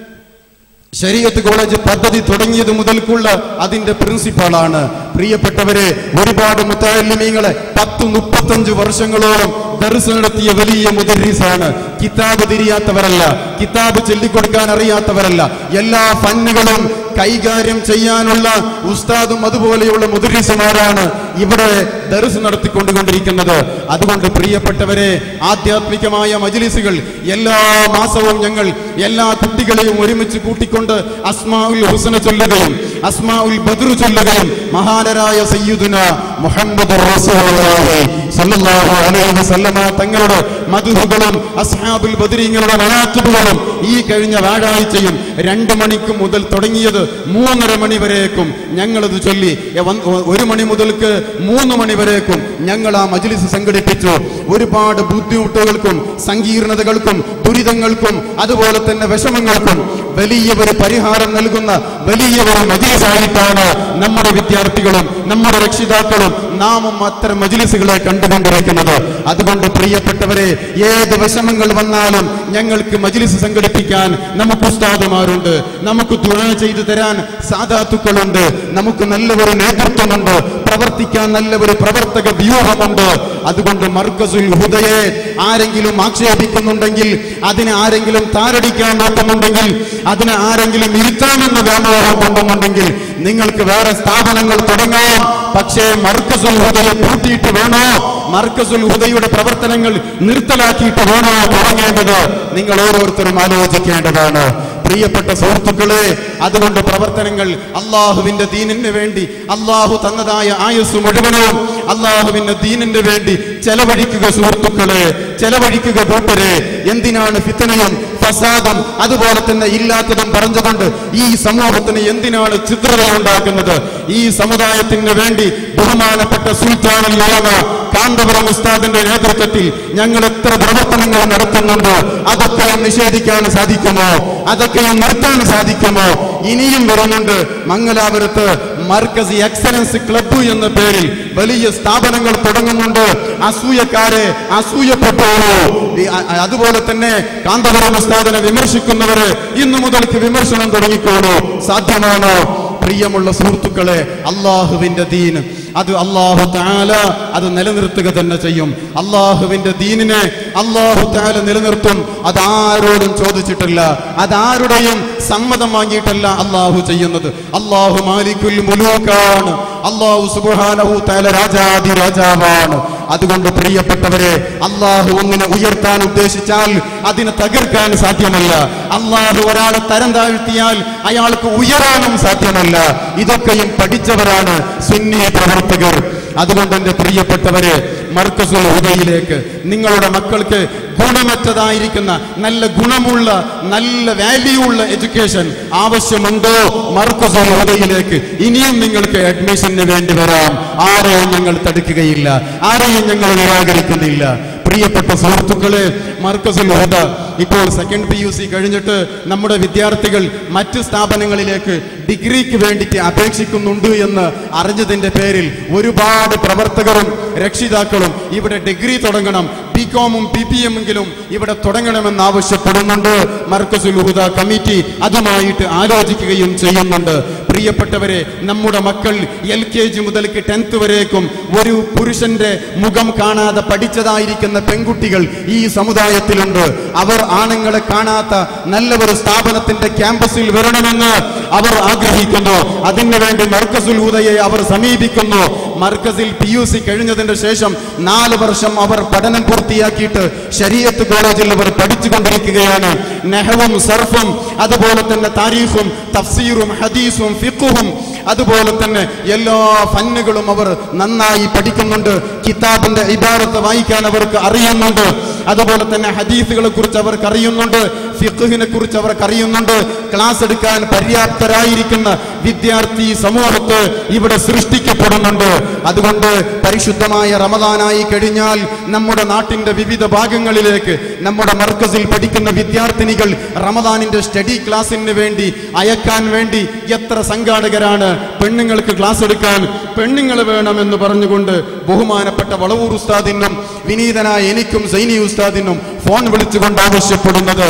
ശരീഅത്ത് കോളേജ് പദ്ധതി തുടങ്ങിയത് മുതൽക്കുള്ള അതിന്റെ പ്രിൻസിപ്പാളാണ് പ്രിയപ്പെട്ടവരെ ഒരുപാട് മുത്താലിമീങ്ങളെ പത്ത് മുപ്പത്തഞ്ച് വർഷങ്ങളോളം ദർസ് നടത്തിയ വലിയ മുദരീസാണ് കിതാബ് തിരിയാത്തവരല്ല കിതാബ് ചൊല്ലിക്കൊടുക്കാൻ അറിയാത്തവരല്ല എല്ലാ ഫന്നുകളും കൈകാര്യം ചെയ്യാനുള്ള ഉസ്താദും അതുപോലെയുള്ള മുദരീസുമാരാണ് ഇവിടെ ദർസ് നടത്തിക്കൊണ്ടുകൊണ്ടിരിക്കുന്നത് അതുകൊണ്ട് പ്രിയപ്പെട്ടവരെ ആധ്യാത്മികമായ മജ്ലിസുകൾ എല്ലാ മാസവും ഞങ്ങൾ എല്ലാ കുട്ടികളെയും ഒരുമിച്ച് കൂട്ടിക്കൊണ്ട് അസ്മാ ഉൽ ഹുസന ചൊല്ലുകയും അസ്മാ ഉൽ ബദ്ർ ചൊല്ലുകയും മഹാനരായ സയ്യിദുന മുഹമ്മദ് റസൂലുള്ളാഹി സല്ലല്ലാഹു അലൈഹി വസല്ലമ തങ്ങളുടെ മധുഹുകളും അസ്ഹാബുൽ ബദരീങ്ങളുടെ മനാത്തുകളും ഈ കഴിഞ്ഞ വ്യാഴാഴ്ചയും രണ്ട് മണിക്ക് മുതൽ തുടങ്ങിയത് മൂന്നര മണി വരേക്കും ഞങ്ങളത് ചൊല്ലി എ, വന്ന് ഒരു മണി മുതൽക്ക് മൂന്ന് മണി വരേക്കും ഞങ്ങൾ ആ മജ്ലിസ് സംഘടിപ്പിച്ചു ഒരുപാട് ബുദ്ധിമുട്ടുകൾക്കും സങ്കീർണതകൾക്കും ദുരിതങ്ങൾക്കും അതുപോലെ തന്നെ വിഷമങ്ങൾക്കും വലിയ ഒരു പരിഹാരം നൽകുന്ന വലിയ ഒരു മജ്ലിസായിട്ടാണ് നമ്മുടെ വിദ്യാർത്ഥികളും നമ്മുടെ രക്ഷിതാക്കളും നാമും അത്തരം മജ്ലിസുകളെ കണ്ടുകൊണ്ടിരിക്കുന്നത് അതുകൊണ്ട് പ്രിയപ്പെട്ടവരെ ഏത് വിഷമങ്ങൾ വന്നാലും ഞങ്ങൾക്ക് മജ്ലിസ് സംഘടിപ്പിക്കാൻ നമുക്ക് ഉസ്താദുമാരുണ്ട് നമുക്ക് തുണ ചെയ്തു തരാൻ സാധാത്തുക്കളുണ്ട് നമുക്ക് നല്ല ഒരു നേതൃത്വമുണ്ട് പ്രവർത്തിക്കാൻ നല്ല ഒരു പ്രവർത്തക വ്യൂഹമുണ്ട് അതുകൊണ്ട് മർക്കസുൽ ഹുദയെ ആരെങ്കിലും ആക്ഷേപിക്കുന്നുണ്ടെങ്കിൽ അതിനെ ആരെങ്കിലും താരടിക്കാൻ നോക്കുന്നുണ്ടെങ്കിൽ അതിനെ ആരെങ്കിലും ഇരുത്താമെന്ന് വ്യാമോഹം കൊണ്ടുന്നുണ്ടെങ്കിൽ നിങ്ങൾക്ക് വേറെ സ്ഥാപനങ്ങൾ തുടങ്ങാം പക്ഷേ മർക്കസുൽ ഹുദയെ പൂട്ടിയിട്ട് വേണോ മർക്കസുൽ ഹുദയുടെ പ്രവർത്തനങ്ങൾ നിർത്തലാക്കിയിട്ട് വേണോ തുടങ്ങേണ്ടത് നിങ്ങൾ ഓരോരുത്തരും ആലോചിക്കേണ്ടതാണ് പ്രിയപ്പെട്ട സുഹൃത്തുക്കളെ അതുകൊണ്ട് പ്രവർത്തനങ്ങൾ അള്ളാഹുവിന്റെ ദീനിന് വേണ്ടി അള്ളാഹു തന്നതായ ആയുസ് മുഴുവനും അള്ളാഹുവിന്റെ ദീനിന് വേണ്ടി ചെലവഴിക്കുക സുഹൃത്തുക്കളെ ചെലവഴിക്കുക കൂട്ടരെ എന്തിനാണ് ഫിത്തനയും ഫസാദും അതുപോലെ തന്നെ ഇല്ലാത്തതും പറഞ്ഞുകൊണ്ട് ഈ സമൂഹത്തിന് എന്തിനാണ് ചിത്രത ഉണ്ടാക്കുന്നത് ഈ സമുദായത്തിന് വേണ്ടി ബഹുമാനപ്പെട്ട സുൽത്താനുൽ ഉലമ കാന്തപുരം ഉസ്താദിന്റെ നേതൃത്വത്തിൽ ഞങ്ങൾ എത്ര പ്രവർത്തനങ്ങൾ നടത്തുന്നുണ്ടോ അതൊക്കെയും നിഷേധിക്കാൻ സാധിക്കുമോ അതൊക്കെയും നിർത്താൻ സാധിക്കുമോ ഇനിയും വരുന്നുണ്ട് മംഗലാപുരത്ത് മർക്കസി എക്സലൻസ് ക്ലബ്ബ് എന്ന പേരിൽ വലിയ സ്ഥാപനങ്ങൾ തുടങ്ങുന്നുണ്ട് അസൂയക്കാരെ അസൂയപ്പെട്ടോളൂ ഈ അ- അ- അതുപോലെ തന്നെ കാന്തപുരം ഉസ്താദിനെ വിമർശിക്കുന്നവര് ഇന്നു മുതൽക്ക് വിമർശനം തുടങ്ങിക്കോളൂ സാധ്യമാണോ പ്രിയമുള്ള സുഹൃത്തുക്കളെ അള്ളാഹുവിന്റെ ദീൻ അത് അള്ളാഹു താല അത് നിലനിർത്തുക തന്നെ ചെയ്യും അള്ളാഹുവിന്റെ ദീനിനെ അള്ളാഹു താല നിലനിർത്തും അത് ആരോടും ചോദിച്ചിട്ടില്ല അതാരുടെയും സമ്മതം വാങ്ങിയിട്ടല്ല അള്ളാഹു ചെയ്യുന്നത് അള്ളാഹു മാലിക്കുൽ മുലൂക്കാണ് അള്ളാഹു സുബ്ഹാനഹു താല രാജാതി രാജാവാണ് അതുകൊണ്ട് പ്രിയപ്പെട്ടവരെ അള്ളാഹു ഒന്നിനെ ഉയർത്താൻ ഉദ്ദേശിച്ചാൽ അതിനെ തകർക്കാൻ സാധ്യമല്ല അള്ളാഹു ഒരാളെ തരം താഴ്ത്തിയാൽ അയാൾക്ക് ഉയരാനും സാധ്യമല്ല ഇതൊക്കെയും പഠിച്ചവരാണ് സുന്നി പ്രവർത്തകർ അതുകൊണ്ട് എന്റെ പ്രിയപ്പെട്ടവരെ മർക്കസുൽ ഹുദയിലേക്ക് നിങ്ങളുടെ മക്കൾക്ക് ഗുണമറ്റതായിരിക്കുന്ന നല്ല ഗുണമുള്ള നല്ല വാല്യൂ ഉള്ള എഡ്യൂക്കേഷൻ ആവശ്യമുണ്ടോ മർക്കസുൽ ഹുദയിലേക്ക് ഇനിയും നിങ്ങൾക്ക് അഡ്മിഷന് വേണ്ടി വരാം ആരെയും ഞങ്ങൾ തടുക്കുകയില്ല ആരെയും ഞങ്ങൾ നിരാകരിക്കുന്നില്ല പ്രിയപ്പെട്ട സുഹൃത്തുക്കളെ മർക്കസുൽ ഹുദ ഇപ്പോൾ സെക്കൻഡ് പി യു സി കഴിഞ്ഞിട്ട് നമ്മുടെ വിദ്യാർത്ഥികൾ മറ്റ് സ്ഥാപനങ്ങളിലേക്ക് ഡിഗ്രിക്ക് വേണ്ടിയിട്ട് അപേക്ഷിക്കുന്നുണ്ട് എന്ന് അറിഞ്ഞതിന്റെ പേരിൽ ഒരുപാട് പ്രവർത്തകരും രക്ഷിതാക്കളും ഇവിടെ ഡിഗ്രി തുടങ്ങണം ബി കോമും ബി പി എമ്മെങ്കിലും ഇവിടെ തുടങ്ങണമെന്ന് ആവശ്യപ്പെടുന്നുണ്ട് മർക്കസുൽ ഹുദ കമ്മിറ്റി അതുമായിട്ട് ആലോചിക്കുകയും ചെയ്യുന്നുണ്ട് പ്രിയപ്പെട്ടവരെ നമ്മുടെ മക്കൾ എൽ കെ ജി മുതൽക്ക് ടെൻത്ത് വരേക്കും ഒരു പുരുഷന്റെ മുഖം കാണാതെ പഠിച്ചതായിരിക്കുന്ന പെൺകുട്ടികൾ ഈ സമുദായത്തിലുണ്ട് അവർ ആണുങ്ങളെ കാണാത്ത നല്ല ഒരു സ്ഥാപനത്തിന്റെ ക്യാമ്പസിൽ വരണമെന്ന് അവർ ആഗ്രഹിക്കുന്നു അതിനു വേണ്ടി മർക്കസുൽ ഹുദയെ അവർ സമീപിക്കുന്നു മർക്കസിൽ പി യു സി കഴിഞ്ഞതിന് ശേഷം നാല് വർഷം അവർ പഠനം പൂർത്തിയാക്കിയിട്ട് ശരീഅത്ത് കോളേജിൽ അവർ പഠിച്ചുകൊണ്ടിരിക്കുകയാണ് നെഹവും സർഫും അതുപോലെ തന്നെ താരീഖും തഫ്സീറും ഹദീസും ഫിഖുഹും അതുപോലെ തന്നെ എല്ലാ ഫന്നുകളും അവർ നന്നായി പഠിക്കുന്നുണ്ട് കിതാബിന്റെ ഇബാറത്ത് വായിക്കാൻ അവർക്ക് അറിയുന്നുണ്ട് അതുപോലെ തന്നെ ഹദീസുകളെ കുറിച്ച് അവർക്ക് അറിയുന്നുണ്ട് ഫിഖുഹിനെ കുറിച്ച് അവർക്ക് അറിയുന്നുണ്ട് ക്ലാസ് എടുക്കാൻ പര്യാപ്തരായിരിക്കുന്ന വിദ്യാർത്ഥി സമൂഹത്ത് ഇവിടെ സൃഷ്ടിക്കപ്പെടുന്നുണ്ട് അതുകൊണ്ട് പരിശുദ്ധമായ റമദാനായി കഴിഞ്ഞാൽ നമ്മുടെ നാട്ടിന്റെ വിവിധ ഭാഗങ്ങളിലേക്ക് നമ്മുടെ മർക്കസിൽ പഠിക്കുന്ന വിദ്യാർത്ഥിനികൾ റമദാനിന്റെ സ്റ്റഡി ക്ലാസ്സിന് വേണ്ടി അയക്കാൻ വേണ്ടി എത്ര സംഘാടകരാണ് പെണ്ണുങ്ങൾക്ക് ക്ലാസ് എടുക്കാൻ പെണ്ണുങ്ങൾ വേണമെന്ന് പറഞ്ഞുകൊണ്ട് ബഹുമാനപ്പെട്ട വളവൂർ ഉസ്താദിനും വിനീതനായ എനിക്കും സൈനി ഉസ്താദിനും ഫോൺ വിളിച്ചുകൊണ്ട് ആവശ്യപ്പെടുന്നത്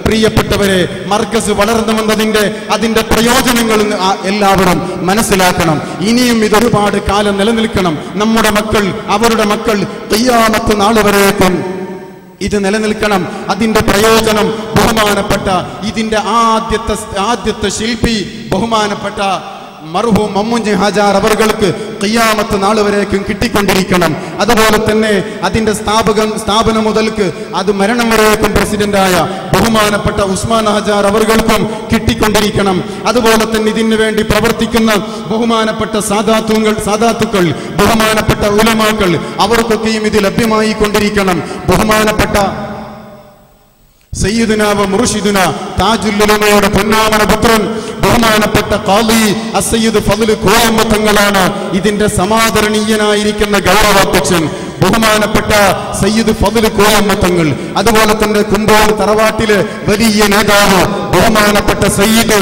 പ്രിയപ്പെട്ടവരെ മർക്കസ് വളർന്നു വന്നതിന്റെ അതിന്റെ പ്രയോജനങ്ങൾ ഇന്ന് ആ എല്ലാവരും മനസ്സിലാക്കണം ഇനിയും ഇതൊരുപാട് കാലം നിലനിൽക്കണം നമ്മുടെ മക്കൾ അവരുടെ മക്കൾ തെയ്യാമത്ത് നാളുവരേക്കും ഇത് നിലനിൽക്കണം അതിന്റെ പ്രയോജനം ബഹുമാനപ്പെട്ട ഇതിന്റെ ആദ്യത്തെ ആദ്യത്തെ ശില്പി ബഹുമാനപ്പെട്ട മർഹൂം മമ്മുഞ്ചി ഹാജാർ അവർക്ക് ഖിയാമത്ത് നാൾ വരേക്കും കിട്ടിക്കൊണ്ടിരിക്കണം അതുപോലെ തന്നെ അതിന്റെ സ്ഥാപകൻ സ്ഥാപനം മുതൽക്ക് അത് മരണം വരേക്കും പ്രസിഡന്റായ ബഹുമാനപ്പെട്ട ഉസ്മാൻ ഹാജാർ അവർകൾക്കും കിട്ടിക്കൊണ്ടിരിക്കണം അതുപോലെ തന്നെ ഇതിനു വേണ്ടി പ്രവർത്തിക്കുന്ന ബഹുമാനപ്പെട്ട സാധാത്തുങ്ങൾ സാധാത്തുക്കൾ ബഹുമാനപ്പെട്ട ഉലമാക്കൾ അവർക്കൊക്കെയും ഇത് ലഭ്യമായി കൊണ്ടിരിക്കണം ബഹുമാനപ്പെട്ട സയ്യിദുനാവ മുർഷിദുന താജുല്ലുലമയുടെ പൊന്നാമന പുത്രൻ ബഹുമാനപ്പെട്ട കാളി അസയ്യിദ് ഫضل കോയമ്മ തങ്ങളാണ് ഇതിന്റെ സമാദരണീയനായിരിക്കുന്ന ഗൗരവാധ്യക്ഷൻ ബഹുമാനപ്പെട്ട സയ്യിദ് ഫضل കോയമ്മ തങ്ങൾ അതുപോലെ തന്നെ കുമ്പോൾ തറവാട്ടിലെ വലിയ നേതാവ് ബഹുമാനപ്പെട്ട സയ്യിദ്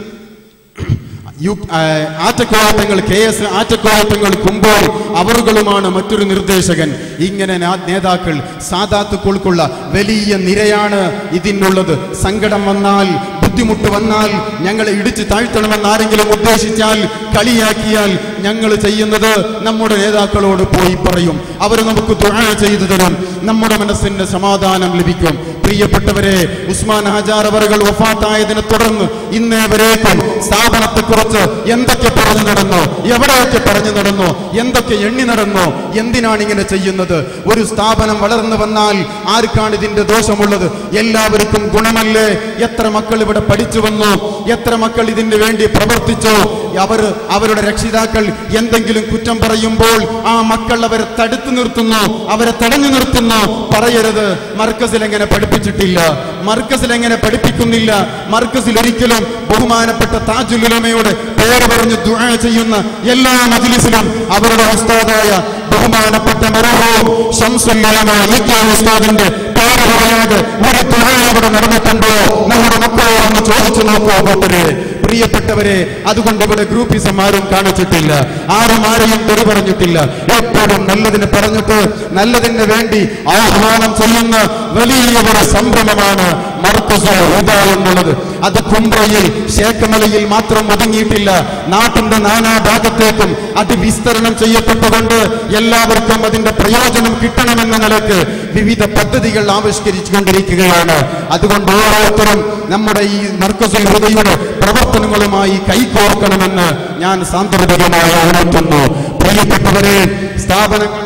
യു ആ, ആറ്റക്കോളത്തങ്ങൾ കെ എസ് ആറ്റക്കോളത്തങ്ങൾ കുമ്പോൾ അവറുകളുമാണ് മറ്റൊരു നിർദ്ദേശകൻ ഇങ്ങനെ നാ- നേതാക്കൾ സാധാത്തുക്കൾക്കുള്ള വലിയ നിരയാണ് ഇതിനുള്ളത് സങ്കടം വന്നാൽ ബുദ്ധിമുട്ട് വന്നാൽ ഞങ്ങളെ ഇടിച്ചു താഴ്ത്തണമെന്ന് ആരെങ്കിലും ഉദ്ദേശിച്ചാൽ കളിയാക്കിയാൽ ഞങ്ങൾ ചെയ്യുന്നത് നമ്മുടെ നേതാക്കളോട് പോയി പറയും അവർ നമുക്ക് ദുആ ചെയ്തു തരും നമ്മുടെ മനസ്സിന് സമാധാനം ലഭിക്കും പ്രിയപ്പെട്ടവരെ ഉസ്മാൻ ഹാജാർ അവറുകൾ വഫാത്തായതിനെ തുടർന്ന് ഇന്നേ വരേക്കും സ്ഥാപനത്തെക്കുറിച്ച് എന്തൊക്കെ പറഞ്ഞു നടന്നു എവിടെയൊക്കെ പറഞ്ഞു നടന്നു എന്തൊക്കെ എണ്ണി നടന്നു എന്തിനാണ് ഇങ്ങനെ ചെയ്യുന്നത് ഒരു സ്ഥാപനം വളർന്നു വന്നാൽ ആർക്കാണ് ഇതിന്റെ ദോഷമുള്ളത് എല്ലാവർക്കും ഗുണമല്ലേ എത്ര മക്കൾ ഇവിടെ പഠിച്ചു വന്നു എത്ര മക്കൾ ഇതിന് വേണ്ടി പ്രവർത്തിച്ചു അവർ അവരുടെ രക്ഷിതാക്കൾ എന്തെങ്കിലും കുറ്റം പറയുമ്പോൾ ആ മക്കൾ അവരെ തടുത്തു നിർത്തുന്നു അവരെ തടഞ്ഞു നിർത്തുന്നു പറയരുത് മർക്കസിൽ എങ്ങനെ പഠിപ്പിച്ചിട്ടില്ല മർക്കസിൽ എങ്ങനെ പഠിപ്പിക്കുന്നില്ല മർക്കസിൽ ഒരിക്കലും ബഹുമാനപ്പെട്ട താജുലുലമയോട് പേര് പറഞ്ഞ് ദുആ ചെയ്യുന്ന എല്ലാ മജ്ലിസിലും അവരുടെ ഉസ്താദായ ബഹുമാനപ്പെട്ട മരഹവും ഷംസുല്ലമ ഇക്ക ഉസ്താദിന്റെ പേര് പറയാതെ ഒരു ദുആ അവിടെ നടന്നിട്ടുണ്ടോ നമ്മുടെ മക്കളെ ഒന്ന് ചോദിച്ചു നോക്കൂ കൂട്ടരെ പ്രിയപ്പെട്ടവരെ അതുകൊണ്ട് ഇവിടെ ഗ്രൂപ്പിസം ആരും കാണിച്ചിട്ടില്ല ആരും ആരെയും തെറി പറഞ്ഞിട്ടില്ല എപ്പോഴും നല്ലതിന് പറഞ്ഞിട്ട് നല്ലതിന് വേണ്ടി ആഹ്വാനം ചെയ്യുന്ന വലിയ ഒരു സംരംഭമാണ് മർക്കസ് ഹുദ എന്നുള്ളത് അത് കുംബ്രയിൽ ശേഖമലയിൽ മാത്രം ഒതുങ്ങിയിട്ടില്ല നാട്ടിന്റെ നാനാഭാഗത്തേക്കും അത് വിസ്തരണം ചെയ്യപ്പെട്ടുകൊണ്ട് എല്ലാവർക്കും അതിന്റെ പ്രയോജനം കിട്ടണമെന്ന നിലക്ക് വിവിധ പദ്ധതികൾ ആവിഷ്കരിച്ചുകൊണ്ടിരിക്കുകയാണ് അതുകൊണ്ട് ഓരോരുത്തരും നമ്മുടെ ഈ മർക്കസുൽ ഹുദയുടെ പ്രവർത്തനങ്ങളുമായി കൈകോർക്കണമെന്ന് ഞാൻ സാന്ദർഭികമായി ഉണർത്തുന്നു പ്രിയപ്പെട്ടവരെ സ്ഥാപനങ്ങൾ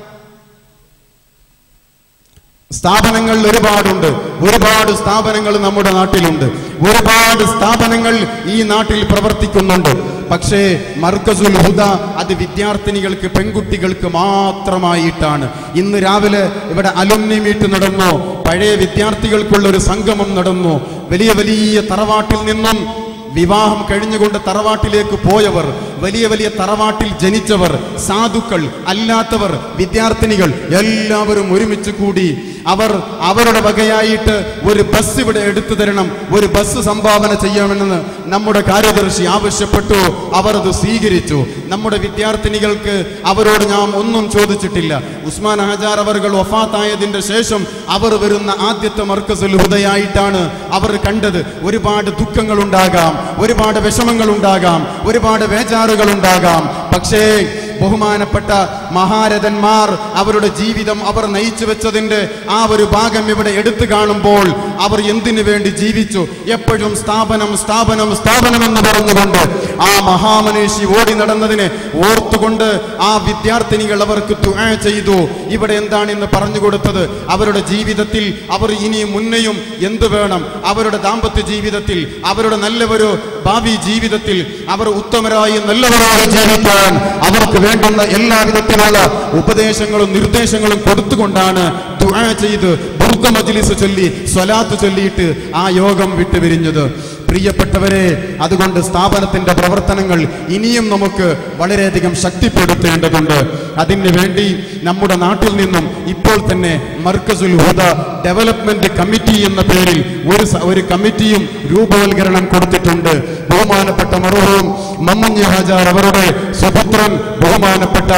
സ്ഥാപനങ്ങൾ ഒരുപാടുണ്ട് ഒരുപാട് സ്ഥാപനങ്ങൾ നമ്മുടെ നാട്ടിലുണ്ട് ഒരുപാട് സ്ഥാപനങ്ങൾ ഈ നാട്ടിൽ പ്രവർത്തിക്കുന്നുണ്ട് പക്ഷേ മർക്കസുൽ ഹുദ അത് വിദ്യാർത്ഥിനികൾക്ക് പെൺകുട്ടികൾക്ക് മാത്രമായിട്ടാണ് ഇന്ന് രാവിലെ ഇവിടെ അലുമിനി മീറ്റ് നടന്നു പഴയ വിദ്യാർത്ഥികൾക്കുള്ള ഒരു സംഗമം നടന്നു വലിയ വലിയ തറവാട്ടിൽ നിന്നും വിവാഹം കഴിഞ്ഞുകൊണ്ട് തറവാട്ടിലേക്ക് പോയവർ വലിയ വലിയ തറവാട്ടിൽ ജനിച്ചവർ സാധുക്കൾ അല്ലാത്തവർ വിദ്യാർത്ഥിനികൾ എല്ലാവരും ഒരുമിച്ച് കൂടി അവർ അവരുടെ വകയായിട്ട് ഒരു ബസ് ഇവിടെ എടുത്തു തരണം ഒരു ബസ് സംഭാവന ചെയ്യണമെന്ന് നമ്മുടെ കാര്യദർശി ആവശ്യപ്പെട്ടു അവർ അത് സ്വീകരിച്ചു നമ്മുടെ വിദ്യാർത്ഥിനികൾക്ക് അവരോട് നാം ഒന്നും ചോദിച്ചിട്ടില്ല ഉസ്മാൻ ഹജാർ അവർകൾ വഫാത്തായതിന്റെ ശേഷം അവർ വരുന്ന ആദ്യത്തെ മർക്കസുൽ ഹുദയായിട്ടാണ് അവർ കണ്ടത് ഒരുപാട് ദുഃഖങ്ങൾ ഉണ്ടാകാം ഒരുപാട് വിഷമങ്ങൾ ഉണ്ടാകാം ഒരുപാട് വേചാറുകൾ ഉണ്ടാകാം പക്ഷേ ബഹുമാനപ്പെട്ട മഹാരഥന്മാർ അവരുടെ ജീവിതം അവർ നയിച്ചു വെച്ചതിന്റെ ആ ഒരു ഭാഗം ഇവിടെ എടുത്തു കാണുമ്പോൾ അവർ എന്തിനു വേണ്ടി ജീവിച്ചു എപ്പോഴും സ്ഥാപനം സ്ഥാപനം സ്ഥാപനം എന്ന് പറഞ്ഞുകൊണ്ട് ആ മഹാമനീഷി ഓടി നടന്നതിനെ ഓർത്തുകൊണ്ട് ആ വിദ്യാർത്ഥിനികൾ അവർക്ക് ദുആ ചെയ്തു ഇവിടെ എന്താണ് ഇന്ന് പറഞ്ഞു കൊടുത്തത് അവരുടെ ജീവിതത്തിൽ അവർ ഇനി മുന്നെയും എന്തു വേണം അവരുടെ ദാമ്പത്യ ജീവിതത്തിൽ അവരുടെ നല്ല ഒരു ഭാവി ജീവിതത്തിൽ അവർ ഉത്തമരായി നല്ലവരായി ജീവിക്കാൻ അവർക്ക് വേണ്ടുന്ന എല്ലാ വിധത്തിലുള്ള ഉപദേശങ്ങളും നിർദ്ദേശങ്ങളും കൊടുത്തുകൊണ്ടാണ് ദുആ ചെയ്ത് ബുർദ മജ്ലിസ് ചൊല്ലി സ്വലാത്ത് ചൊല്ലിയിട്ട് ആ യോഗം വിട്ടുപിരിഞ്ഞത് പ്രിയപ്പെട്ടവരെ അതുകൊണ്ട് സ്ഥാപനത്തിന്റെ പ്രവർത്തനങ്ങൾ ഇനിയും നമുക്ക് വളരെയധികം ശക്തിപ്പെടുത്തേണ്ടതുണ്ട് അതിന് വേണ്ടി നമ്മുടെ നാട്ടിൽ നിന്നും ഇപ്പോൾ തന്നെ മർക്കസുൽ ഹുദ ഡെവലപ്മെന്റ് കമ്മിറ്റി എന്ന പേരിൽ ഒരു സ- ഒരു കമ്മിറ്റിയും രൂപവൽക്കരണം കൊടുത്തിട്ടുണ്ട് ബഹുമാനപ്പെട്ട മറുഹവും മമ്മഞ്ഞി ഹാജാർ അവരുടെ സുപുത്രൻ ബഹുമാനപ്പെട്ട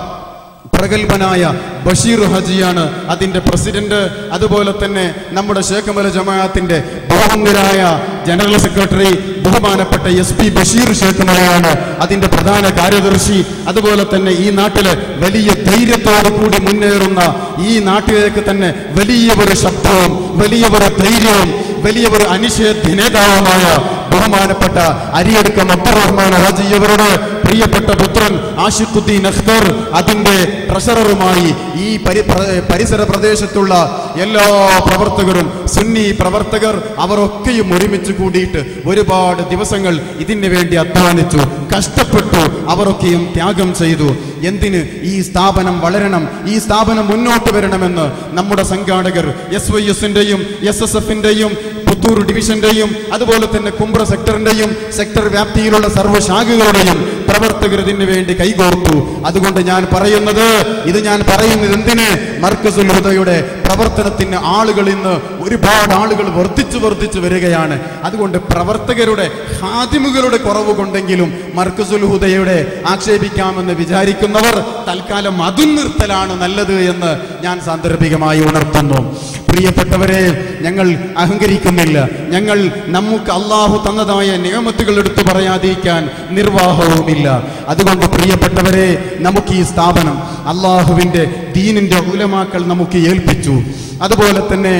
പ്രഗത്ഭനായ ബഷീർ ഹജിയാണ് അതിന്റെ പ്രസിഡന്റ് അതുപോലെ തന്നെ നമ്മുടെ ഷേഖമല ജമാഅത്തിന്റെ ബഹുമന്യരായ ജനറൽ സെക്രട്ടറി ബഹുമാനപ്പെട്ട എസ് പി ബഷീർ ഷേഖുമലയാണ് അതിന്റെ പ്രധാന കാര്യദർശി അതുപോലെ തന്നെ ഈ നാട്ടില് വലിയ ധൈര്യത്തോടു കൂടി മുന്നേറുന്ന ഈ നാട്ടിലേക്ക് തന്നെ വലിയ ഒരു ശബ്ദവും വലിയ ഒരു ധൈര്യവും വലിയ ഒരു അനിഷേധ്യ നേതാവുമായ ബഹുമാനപ്പെട്ട അരിയടുക്കം അബ്ദുറഹ്മാൻ ഹാജി അവരുടെ പ്രിയപ്പെട്ട പുത്രൻ ആഷിഖുദ്ദീൻ അഖ്തർ അതിന്റെ ട്രഷററുമായി ഈ പരി- പ്ര- പരിസര പ്രദേശത്തുള്ള എല്ലാ പ്രവർത്തകരും സുന്നി പ്രവർത്തകർ അവരൊക്കെയും ഒരുമിച്ച് കൂടിയിട്ട് ഒരുപാട് ദിവസങ്ങൾ ഇതിനു വേണ്ടി അധ്വാനിച്ചു കഷ്ടപ്പെട്ടു അവരൊക്കെയും ത്യാഗം ചെയ്തു എന്തിന് ഈ സ്ഥാപനം വളരണം ഈ സ്ഥാപനം മുന്നോട്ട് വരണമെന്ന് നമ്മുടെ സംഘാടകർ എസ് വൈ എസിന്റെയും എസ് എസ് എഫിന്റെയും പുത്തൂർ ഡിവിഷന്റെയും അതുപോലെ തന്നെ കുമ്പ്ര സെക്ടറിന്റെയും സെക്ടർ വ്യാപ്തിയിലുള്ള സർവ്വശാഖകളുടെയും പ്രവർത്തകർ ഇതിനു വേണ്ടി കൈകോർത്തു അതുകൊണ്ട് ഞാൻ പറയുന്നത് ഇത് ഞാൻ പറയുന്നത് എന്തിന് മർക്കസുൽ ഹുദയുടെ പ്രവർത്തനത്തിന് ആളുകൾ ഇന്ന് ഒരുപാട് ആളുകൾ വർദ്ധിച്ചു വർദ്ധിച്ചു വരികയാണ് അതുകൊണ്ട് പ്രവർത്തകരുടെ ഹാദിമുകളുടെ കുറവ് കൊണ്ടെങ്കിലും മർക്കസുൽ ഹുദയുടെ ആക്ഷേപിക്കാമെന്ന് വിചാരിക്കുന്നവർ തൽക്കാലം അതും നിർത്തലാണ് നല്ലത് എന്ന് ഞാൻ സാന്ദർഭികമായി ഉണർത്തുന്നു പ്രിയപ്പെട്ടവരെ ഞങ്ങൾ അഹങ്കരിക്കുന്നില്ല ഞങ്ങൾ നമുക്ക് അള്ളാഹു തന്നതായ നിയമത്തുകൾ എടുത്തു പറയാതിരിക്കാൻ നിർവാഹവുമില്ല അതുകൊണ്ട് പ്രിയപ്പെട്ടവരെ നമുക്ക് ഈ സ്ഥാപനം അള്ളാഹുവിന്റെ ദീനിന്റെ ഉലമാക്കൾ നമുക്ക് ഏൽപ്പിച്ചു അതുപോലെ തന്നെ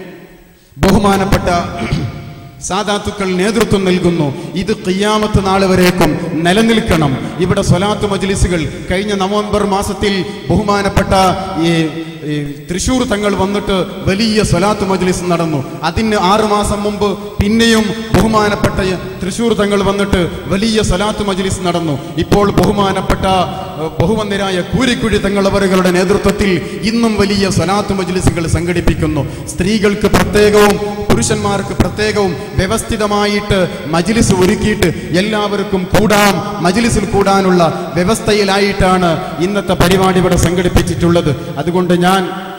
ബഹുമാനപ്പെട്ട സാദാത്തുക്കൾ നേതൃത്വം നൽകുന്നു ഇത് ഖിയാമത്ത് നാൾ വരേക്കും നിലനിൽക്കണം ഇവിടെ സ്വലാത്ത് മജ്ലിസുകൾ കഴിഞ്ഞ നവംബർ മാസത്തിൽ ബഹുമാനപ്പെട്ട ഈ ഈ തൃശൂർ തങ്ങൾ വന്നിട്ട് വലിയ സ്വലാത്ത് മജ്ലിസ് നടന്നു അതിന് ആറു മാസം മുമ്പ് പിന്നെയും ബഹുമാനപ്പെട്ട തൃശൂർ തങ്ങൾ വന്നിട്ട് വലിയ സ്വലാത്ത് മജ്ലിസ് നടന്നു ഇപ്പോൾ ബഹുമാനപ്പെട്ട ഏഹ്, ബഹുവന്യരായ കൂരിക്കുഴി തങ്ങളവറുകളുടെ നേതൃത്വത്തിൽ ഇന്നും വലിയ സ്വലാത്ത് മജ്ലിസുകൾ സംഘടിപ്പിക്കുന്നു സ്ത്രീകൾക്ക് പ്രത്യേകവും പുരുഷന്മാർക്ക് പ്രത്യേകവും വ്യവസ്ഥിതമായിട്ട് മജ്ലിസ് ഒരുക്കിയിട്ട് എല്ലാവർക്കും കൂടാം മജ്ലിസിൽ കൂടാനുള്ള വ്യവസ്ഥയിലായിട്ടാണ് ഇന്നത്തെ പരിപാടി ഇവിടെ സംഘടിപ്പിച്ചിട്ടുള്ളത് അതുകൊണ്ട് ഞാൻ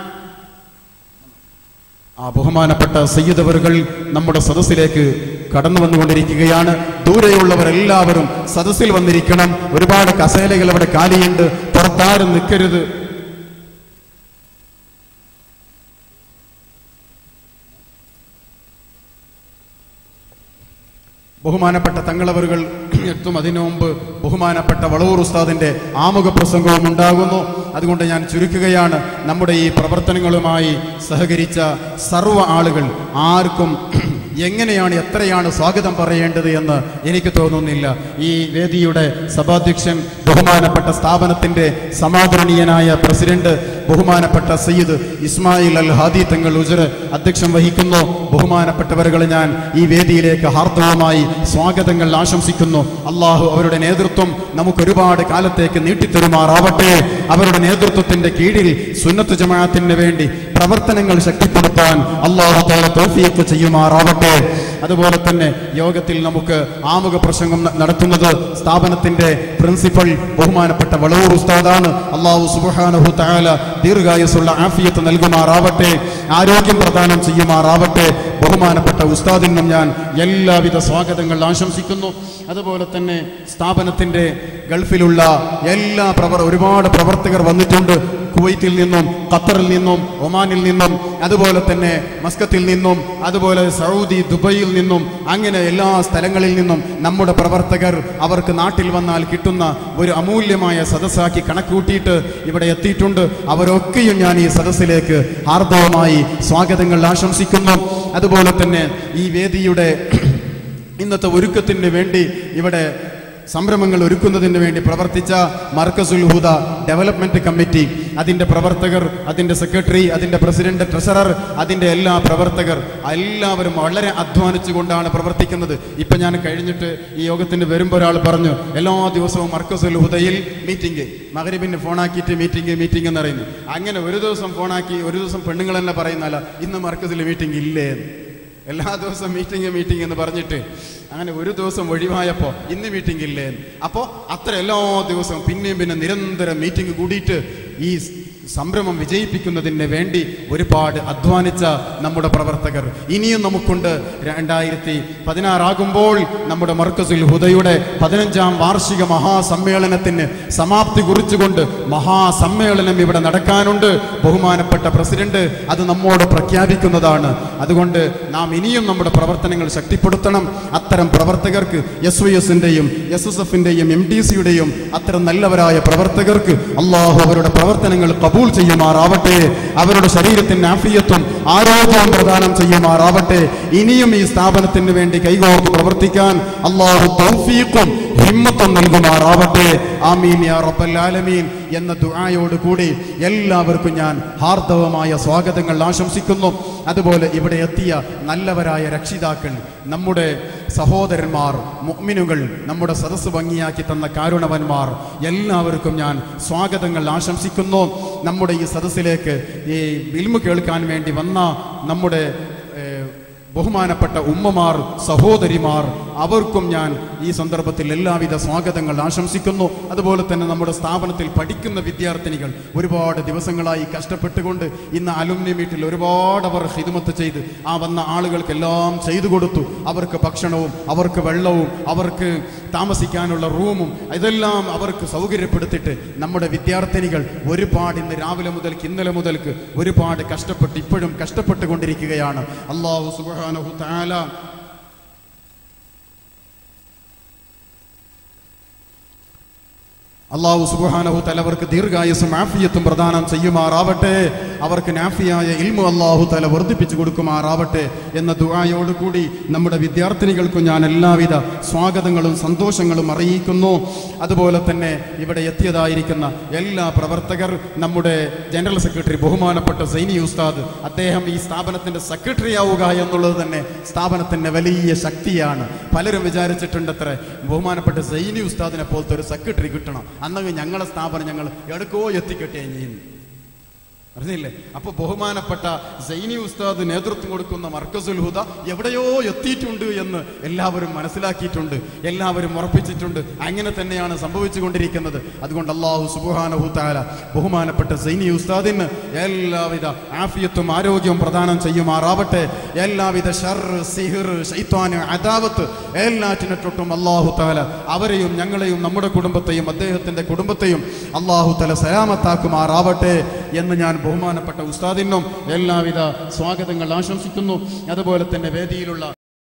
ആ ബഹുമാനപ്പെട്ട സയ്യിദവറുകൾ നമ്മുടെ സദസ്സിലേക്ക് കടന്നു വന്നുകൊണ്ടിരിക്കുകയാണ് ദൂരെയുള്ളവർ എല്ലാവരും സദസ്സിൽ വന്നിരിക്കണം ഒരുപാട് കസേലകൾ അവിടെ കാലിയുണ്ട് പുറത്താരും നിൽക്കരുത് ബഹുമാനപ്പെട്ട തങ്ങളവറുകൾ എത്തും അതിനു മുമ്പ് ബഹുമാനപ്പെട്ട വളവൂർ ഉസ്താദിന്റെ ആമുഖ പ്രസംഗവും ഉണ്ടാകുന്നു അതുകൊണ്ട് ഞാൻ ചുരുക്കുകയാണ് നമ്മുടെ ഈ പ്രവർത്തനങ്ങളുമായി സഹകരിച്ച സർവ്വ ആളുകൾ ആർക്കും എങ്ങനെയാണ് എത്രയാണ് സ്വാഗതം പറയേണ്ടത് എന്ന് എനിക്ക് തോന്നുന്നില്ല ഈ വേദിയുടെ സഭാധ്യക്ഷൻ ബഹുമാനപ്പെട്ട സ്ഥാപനത്തിന്റെ സമാദരണീയനായ പ്രസിഡന്റ് ബഹുമാനപ്പെട്ട സയ്യിദ് ഇസ്മായിൽ അൽ ഹാദി തങ്ങൾ ഉജർ അധ്യക്ഷം വഹിക്കുന്നു ബഹുമാനപ്പെട്ടവരുകൾ ഞാൻ ഈ വേദിയിലേക്ക് ഹാർദവമായി സ്വാഗതങ്ങൾ ആശംസിക്കുന്നു അള്ളാഹു അവരുടെ നേതൃത്വം നമുക്ക് ഒരുപാട് കാലത്തേക്ക് നീട്ടിത്തരുമാറാവട്ടെ അവരുടെ നേതൃത്വത്തിന്റെ കീഴിൽ സുന്നത്ത് ജമാഅത്തിന് വേണ്ടി പ്രവർത്തനങ്ങൾ ശക്തിപ്പെടുത്താൻ അള്ളാഹു താല തോഫിയൊക്കെ ചെയ്യുമാറാവട്ടെ അതുപോലെ തന്നെ യോഗത്തിൽ നമുക്ക് ആമുഖ പ്രസംഗം ന- നടത്തുന്നത് സ്ഥാപനത്തിന്റെ പ്രിൻസിപ്പൽ ബഹുമാനപ്പെട്ട വളവൂർ ഉസ്താദാണ് അള്ളാഹു സുബാനഹു താല ദീർഘായുസുള്ള ആഫിയത്ത് നൽകുമാറാവട്ടെ ആരോഗ്യം പ്രദാനം ചെയ്യുമാറാവട്ടെ ബഹുമാനപ്പെട്ട ഉസ്താദിനും ഞാൻ എല്ലാവിധ സ്വാഗതങ്ങൾ ആശംസിക്കുന്നു അതുപോലെ തന്നെ സ്ഥാപനത്തിന്റെ ഗൾഫിലുള്ള എല്ലാ പ്രവർ ഒരുപാട് പ്രവർത്തകർ വന്നിട്ടുണ്ട് കുവൈറ്റിൽ നിന്നും ഖത്തറിൽ നിന്നും ഒമാനിൽ നിന്നും അതുപോലെ തന്നെ മസ്കത്തിൽ നിന്നും അതുപോലെ സൗദി ദുബൈയിൽ നിന്നും അങ്ങനെ എല്ലാ സ്ഥലങ്ങളിൽ നിന്നും നമ്മുടെ പ്രവർത്തകർ അവർക്ക് നാട്ടിൽ വന്നാൽ കിട്ടുന്ന ഒരു അമൂല്യമായ സദസ്സാക്കി കണക്കൂട്ടിയിട്ട് ഇവിടെ എത്തിയിട്ടുണ്ട് അവരൊക്കെയും ഞാൻ ഈ സദസ്സിലേക്ക് ഹാർദവമായി സ്വാഗതങ്ങൾ ആശംസിക്കുന്നു അതുപോലെ തന്നെ ഈ വേദിയുടെ ഇന്നത്തെ ഒരുക്കത്തിന് വേണ്ടി ഇവിടെ സംരംഭങ്ങൾ ഒരുക്കുന്നതിന് വേണ്ടി പ്രവർത്തിച്ച മർക്കസുൽ ഹുദ ഡെവലപ്മെന്റ് കമ്മിറ്റി അതിൻ്റെ പ്രവർത്തകർ അതിൻ്റെ സെക്രട്ടറി അതിൻ്റെ പ്രസിഡന്റ് ട്രഷറർ അതിൻ്റെ എല്ലാ പ്രവർത്തകർ എല്ലാവരും വളരെ അധ്വാനിച്ചുകൊണ്ടാണ് പ്രവർത്തിക്കുന്നത് ഇപ്പം ഞാൻ കഴിഞ്ഞിട്ട് ഈ യോഗത്തിന് വരുമ്പോൾ ഒരാൾ പറഞ്ഞു എല്ലാ ദിവസവും മർക്കസുൽ ഹുദയിൽ മീറ്റിംഗ് മകരിബിന് ഫോണാക്കിയിട്ട് മീറ്റിംഗ് മീറ്റിംഗ് എന്ന് പറയുന്നു അങ്ങനെ ഒരു ദിവസം ഫോണാക്കി ഒരു ദിവസം പെണ്ണുങ്ങൾ തന്നെ പറയുന്നല്ല ഇന്ന് മർക്കസിൽ മീറ്റിംഗ് ഇല്ലേ എന്ന്. എല്ലാ ദിവസവും മീറ്റിംഗ് മീറ്റിംഗ് എന്ന് പറഞ്ഞിട്ട് അങ്ങനെ ഒരു ദിവസം ഒഴിവായപ്പോൾ ഇന്ന് മീറ്റിംഗ് ഇല്ലേ അപ്പോൾ അത്ര എല്ലാ ദിവസവും പിന്നെയും പിന്നെ നിരന്തരം മീറ്റിംഗ് കൂടിയിട്ട് ഈ സംരംഭം വിജയിപ്പിക്കുന്നതിന് വേണ്ടി ഒരുപാട് അധ്വാനിച്ച നമ്മുടെ പ്രവർത്തകർ ഇനിയും നമുക്കുണ്ട് രണ്ടായിരത്തി പതിനാറാകുമ്പോൾ നമ്മുടെ മർക്കസുൽ ഹുദയുടെ പതിനഞ്ചാം വാർഷിക മഹാസമ്മേളനത്തിന് സമാപ്തി കുറിച്ചുകൊണ്ട് മഹാസമ്മേളനം ഇവിടെ നടക്കാനുണ്ട് ബഹുമാനപ്പെട്ട പ്രസിഡന്റ് അത് നമ്മോട് പ്രഖ്യാപിക്കുന്നതാണ് അതുകൊണ്ട് നാം ഇനിയും നമ്മുടെ പ്രവർത്തനങ്ങൾ ശക്തിപ്പെടുത്തണം അത്തരം പ്രവർത്തകർക്ക് എസ് വൈ എസിന്റെയും എസ് എസ് എഫിന്റെയും എം ഡി സിയുടെയും അത്തരം നല്ലവരായ പ്രവർത്തകർക്ക് അള്ളാഹു അവരുടെ പ്രവർത്തനങ്ങൾ കബൂൾ ചെയ്യുമാറാവട്ടെ അവരുടെ ശരീരത്തിന് ആഫിയത്വം ആരോഗ്യവും പ്രദാനം ചെയ്യുമാറാവട്ടെ ഇനിയും ഈ സ്ഥാപനത്തിന് വേണ്ടി കൈകോർത്ത് പ്രവർത്തിക്കാൻ അള്ളാഹു തൗഫീഖും ഹിമ്മത്തും നൽകുമാറാവട്ടെ ആമീൻ യാ റബ്ബൽ ആലമീൻ എന്ന ദുആയോട് കൂടി എല്ലാവർക്കും ഞാൻ ഹാർദവമായ സ്വാഗതങ്ങൾ ആശംസിക്കുന്നു അതുപോലെ ഇവിടെ എത്തിയ നല്ലവരായ രക്ഷിതാക്കൾ നമ്മുടെ സഹോദരന്മാർ മുഅ്മിനുകൾ നമ്മുടെ സദസ്സ് ഭംഗിയാക്കി തന്ന കാരുണവന്മാർ എല്ലാവർക്കും ഞാൻ സ്വാഗതങ്ങൾ ആശംസിക്കുന്നു നമ്മുടെ ഈ സദസ്സിലേക്ക് ഈ വിൽമു കേൾക്കാൻ വേണ്ടി വന്ന നമ്മുടെ ഏഹ്, ബഹുമാനപ്പെട്ട ഉമ്മമാർ സഹോദരിമാർ അവർക്കും ഞാൻ ഈ സന്ദർഭത്തിൽ എല്ലാവിധ സ്വാഗതങ്ങൾ ആശംസിക്കുന്നു അതുപോലെ തന്നെ നമ്മുടെ സ്ഥാപനത്തിൽ പഠിക്കുന്ന വിദ്യാർത്ഥിനികൾ ഒരുപാട് ദിവസങ്ങളായി കഷ്ടപ്പെട്ടുകൊണ്ട് ഇന്ന് അലുമിനി മീറ്റിൽ ഒരുപാട് അവർ ഹിദ്മത്ത് ചെയ്ത് ആ വന്ന ആളുകൾക്കെല്ലാം ചെയ്തു കൊടുത്തു അവർക്ക് ഭക്ഷണവും അവർക്ക് വെള്ളവും അവർക്ക് താമസിക്കാനുള്ള റൂമും ഇതെല്ലാം അവർക്ക് സൗകര്യപ്പെടുത്തിയിട്ട് നമ്മുടെ വിദ്യാർത്ഥിനികൾ ഒരുപാട് ഇന്ന് രാവിലെ മുതൽക്ക് ഇന്നലെ മുതൽക്ക് ഒരുപാട് കഷ്ടപ്പെട്ട് ഇപ്പോഴും കഷ്ടപ്പെട്ടുകൊണ്ടിരിക്കുകയാണ് അള്ളാഹു സുബ്ഹാനഹു തആല അള്ളാഹു സുബാനഹു തല അവർക്ക് ദീർഘായുസും ആഫിയത്തും പ്രദാനം ചെയ്യുമാറാവട്ടെ അവർക്ക് നാഫിയായ ഇൽമു അള്ളാഹു തല വർദ്ധിപ്പിച്ചു കൊടുക്കുമാറാവട്ടെ എന്ന ദുആയോട് കൂടി നമ്മുടെ വിദ്യാർത്ഥിനികൾക്കും ഞാൻ എല്ലാവിധ സ്വാഗതങ്ങളും സന്തോഷങ്ങളും അറിയിക്കുന്നു അതുപോലെ തന്നെ ഇവിടെ എത്തിയതായിരിക്കുന്ന എല്ലാ പ്രവർത്തകർ നമ്മുടെ ജനറൽ സെക്രട്ടറി ബഹുമാനപ്പെട്ട സൈനി ഉസ്താദ് അദ്ദേഹം ഈ സ്ഥാപനത്തിന്റെ സെക്രട്ടറി ആവുക എന്നുള്ളത് തന്നെ സ്ഥാപനത്തിന്റെ വലിയ ശക്തിയാണ് പലരും വിചാരിച്ചിട്ടുണ്ട് അത്ര ബഹുമാനപ്പെട്ട സൈനി ഉസ്താദിനെ പോലത്തെ ഒരു സെക്രട്ടറി കിട്ടണം അന്നങ്ങ് ഞങ്ങളെ സ്ഥാപനം ഞങ്ങൾ എവിടക്കോ എത്തിക്കെട്ടിയ അറിഞ്ഞില്ലേ അപ്പൊ ബഹുമാനപ്പെട്ട സൈനി ഉസ്താദ് നേതൃത്വം കൊടുക്കുന്ന മർക്കസുൽ ഹുദ എവിടെയോ എത്തിയിട്ടുണ്ട് എന്ന് എല്ലാവരും മനസ്സിലാക്കിയിട്ടുണ്ട് എല്ലാവരും ഉറപ്പിച്ചിട്ടുണ്ട് അങ്ങനെ തന്നെയാണ് സംഭവിച്ചുകൊണ്ടിരിക്കുന്നത് അതുകൊണ്ട് അള്ളാഹു സുബുഹാനഹു താല ബഹുമാനപ്പെട്ട സൈനി ഉസ്താദിന് എല്ലാവിധ ആഫിയത്തും ആരോഗ്യവും പ്രദാനം ചെയ്യുമാറാവട്ടെ എല്ലാവിധ ഷർ സിഹിർ ഷൈത്വാന് അദാവത്ത് എല്ലാറ്റിനെ തൊട്ടും അള്ളാഹു താല അവരെയും ഞങ്ങളെയും നമ്മുടെ കുടുംബത്തെയും അദ്ദേഹത്തിന്റെ കുടുംബത്തെയും അള്ളാഹു തല സലാമത്താക്കുമാറാവട്ടെ എന്ന് ഞാൻ ബഹുമാനപ്പെട്ട ഉസ്താദിനും എല്ലാവിധ സ്വാഗതങ്ങൾ ആശംസിക്കുന്നു അതുപോലെ തന്നെ വേദിയിലുള്ള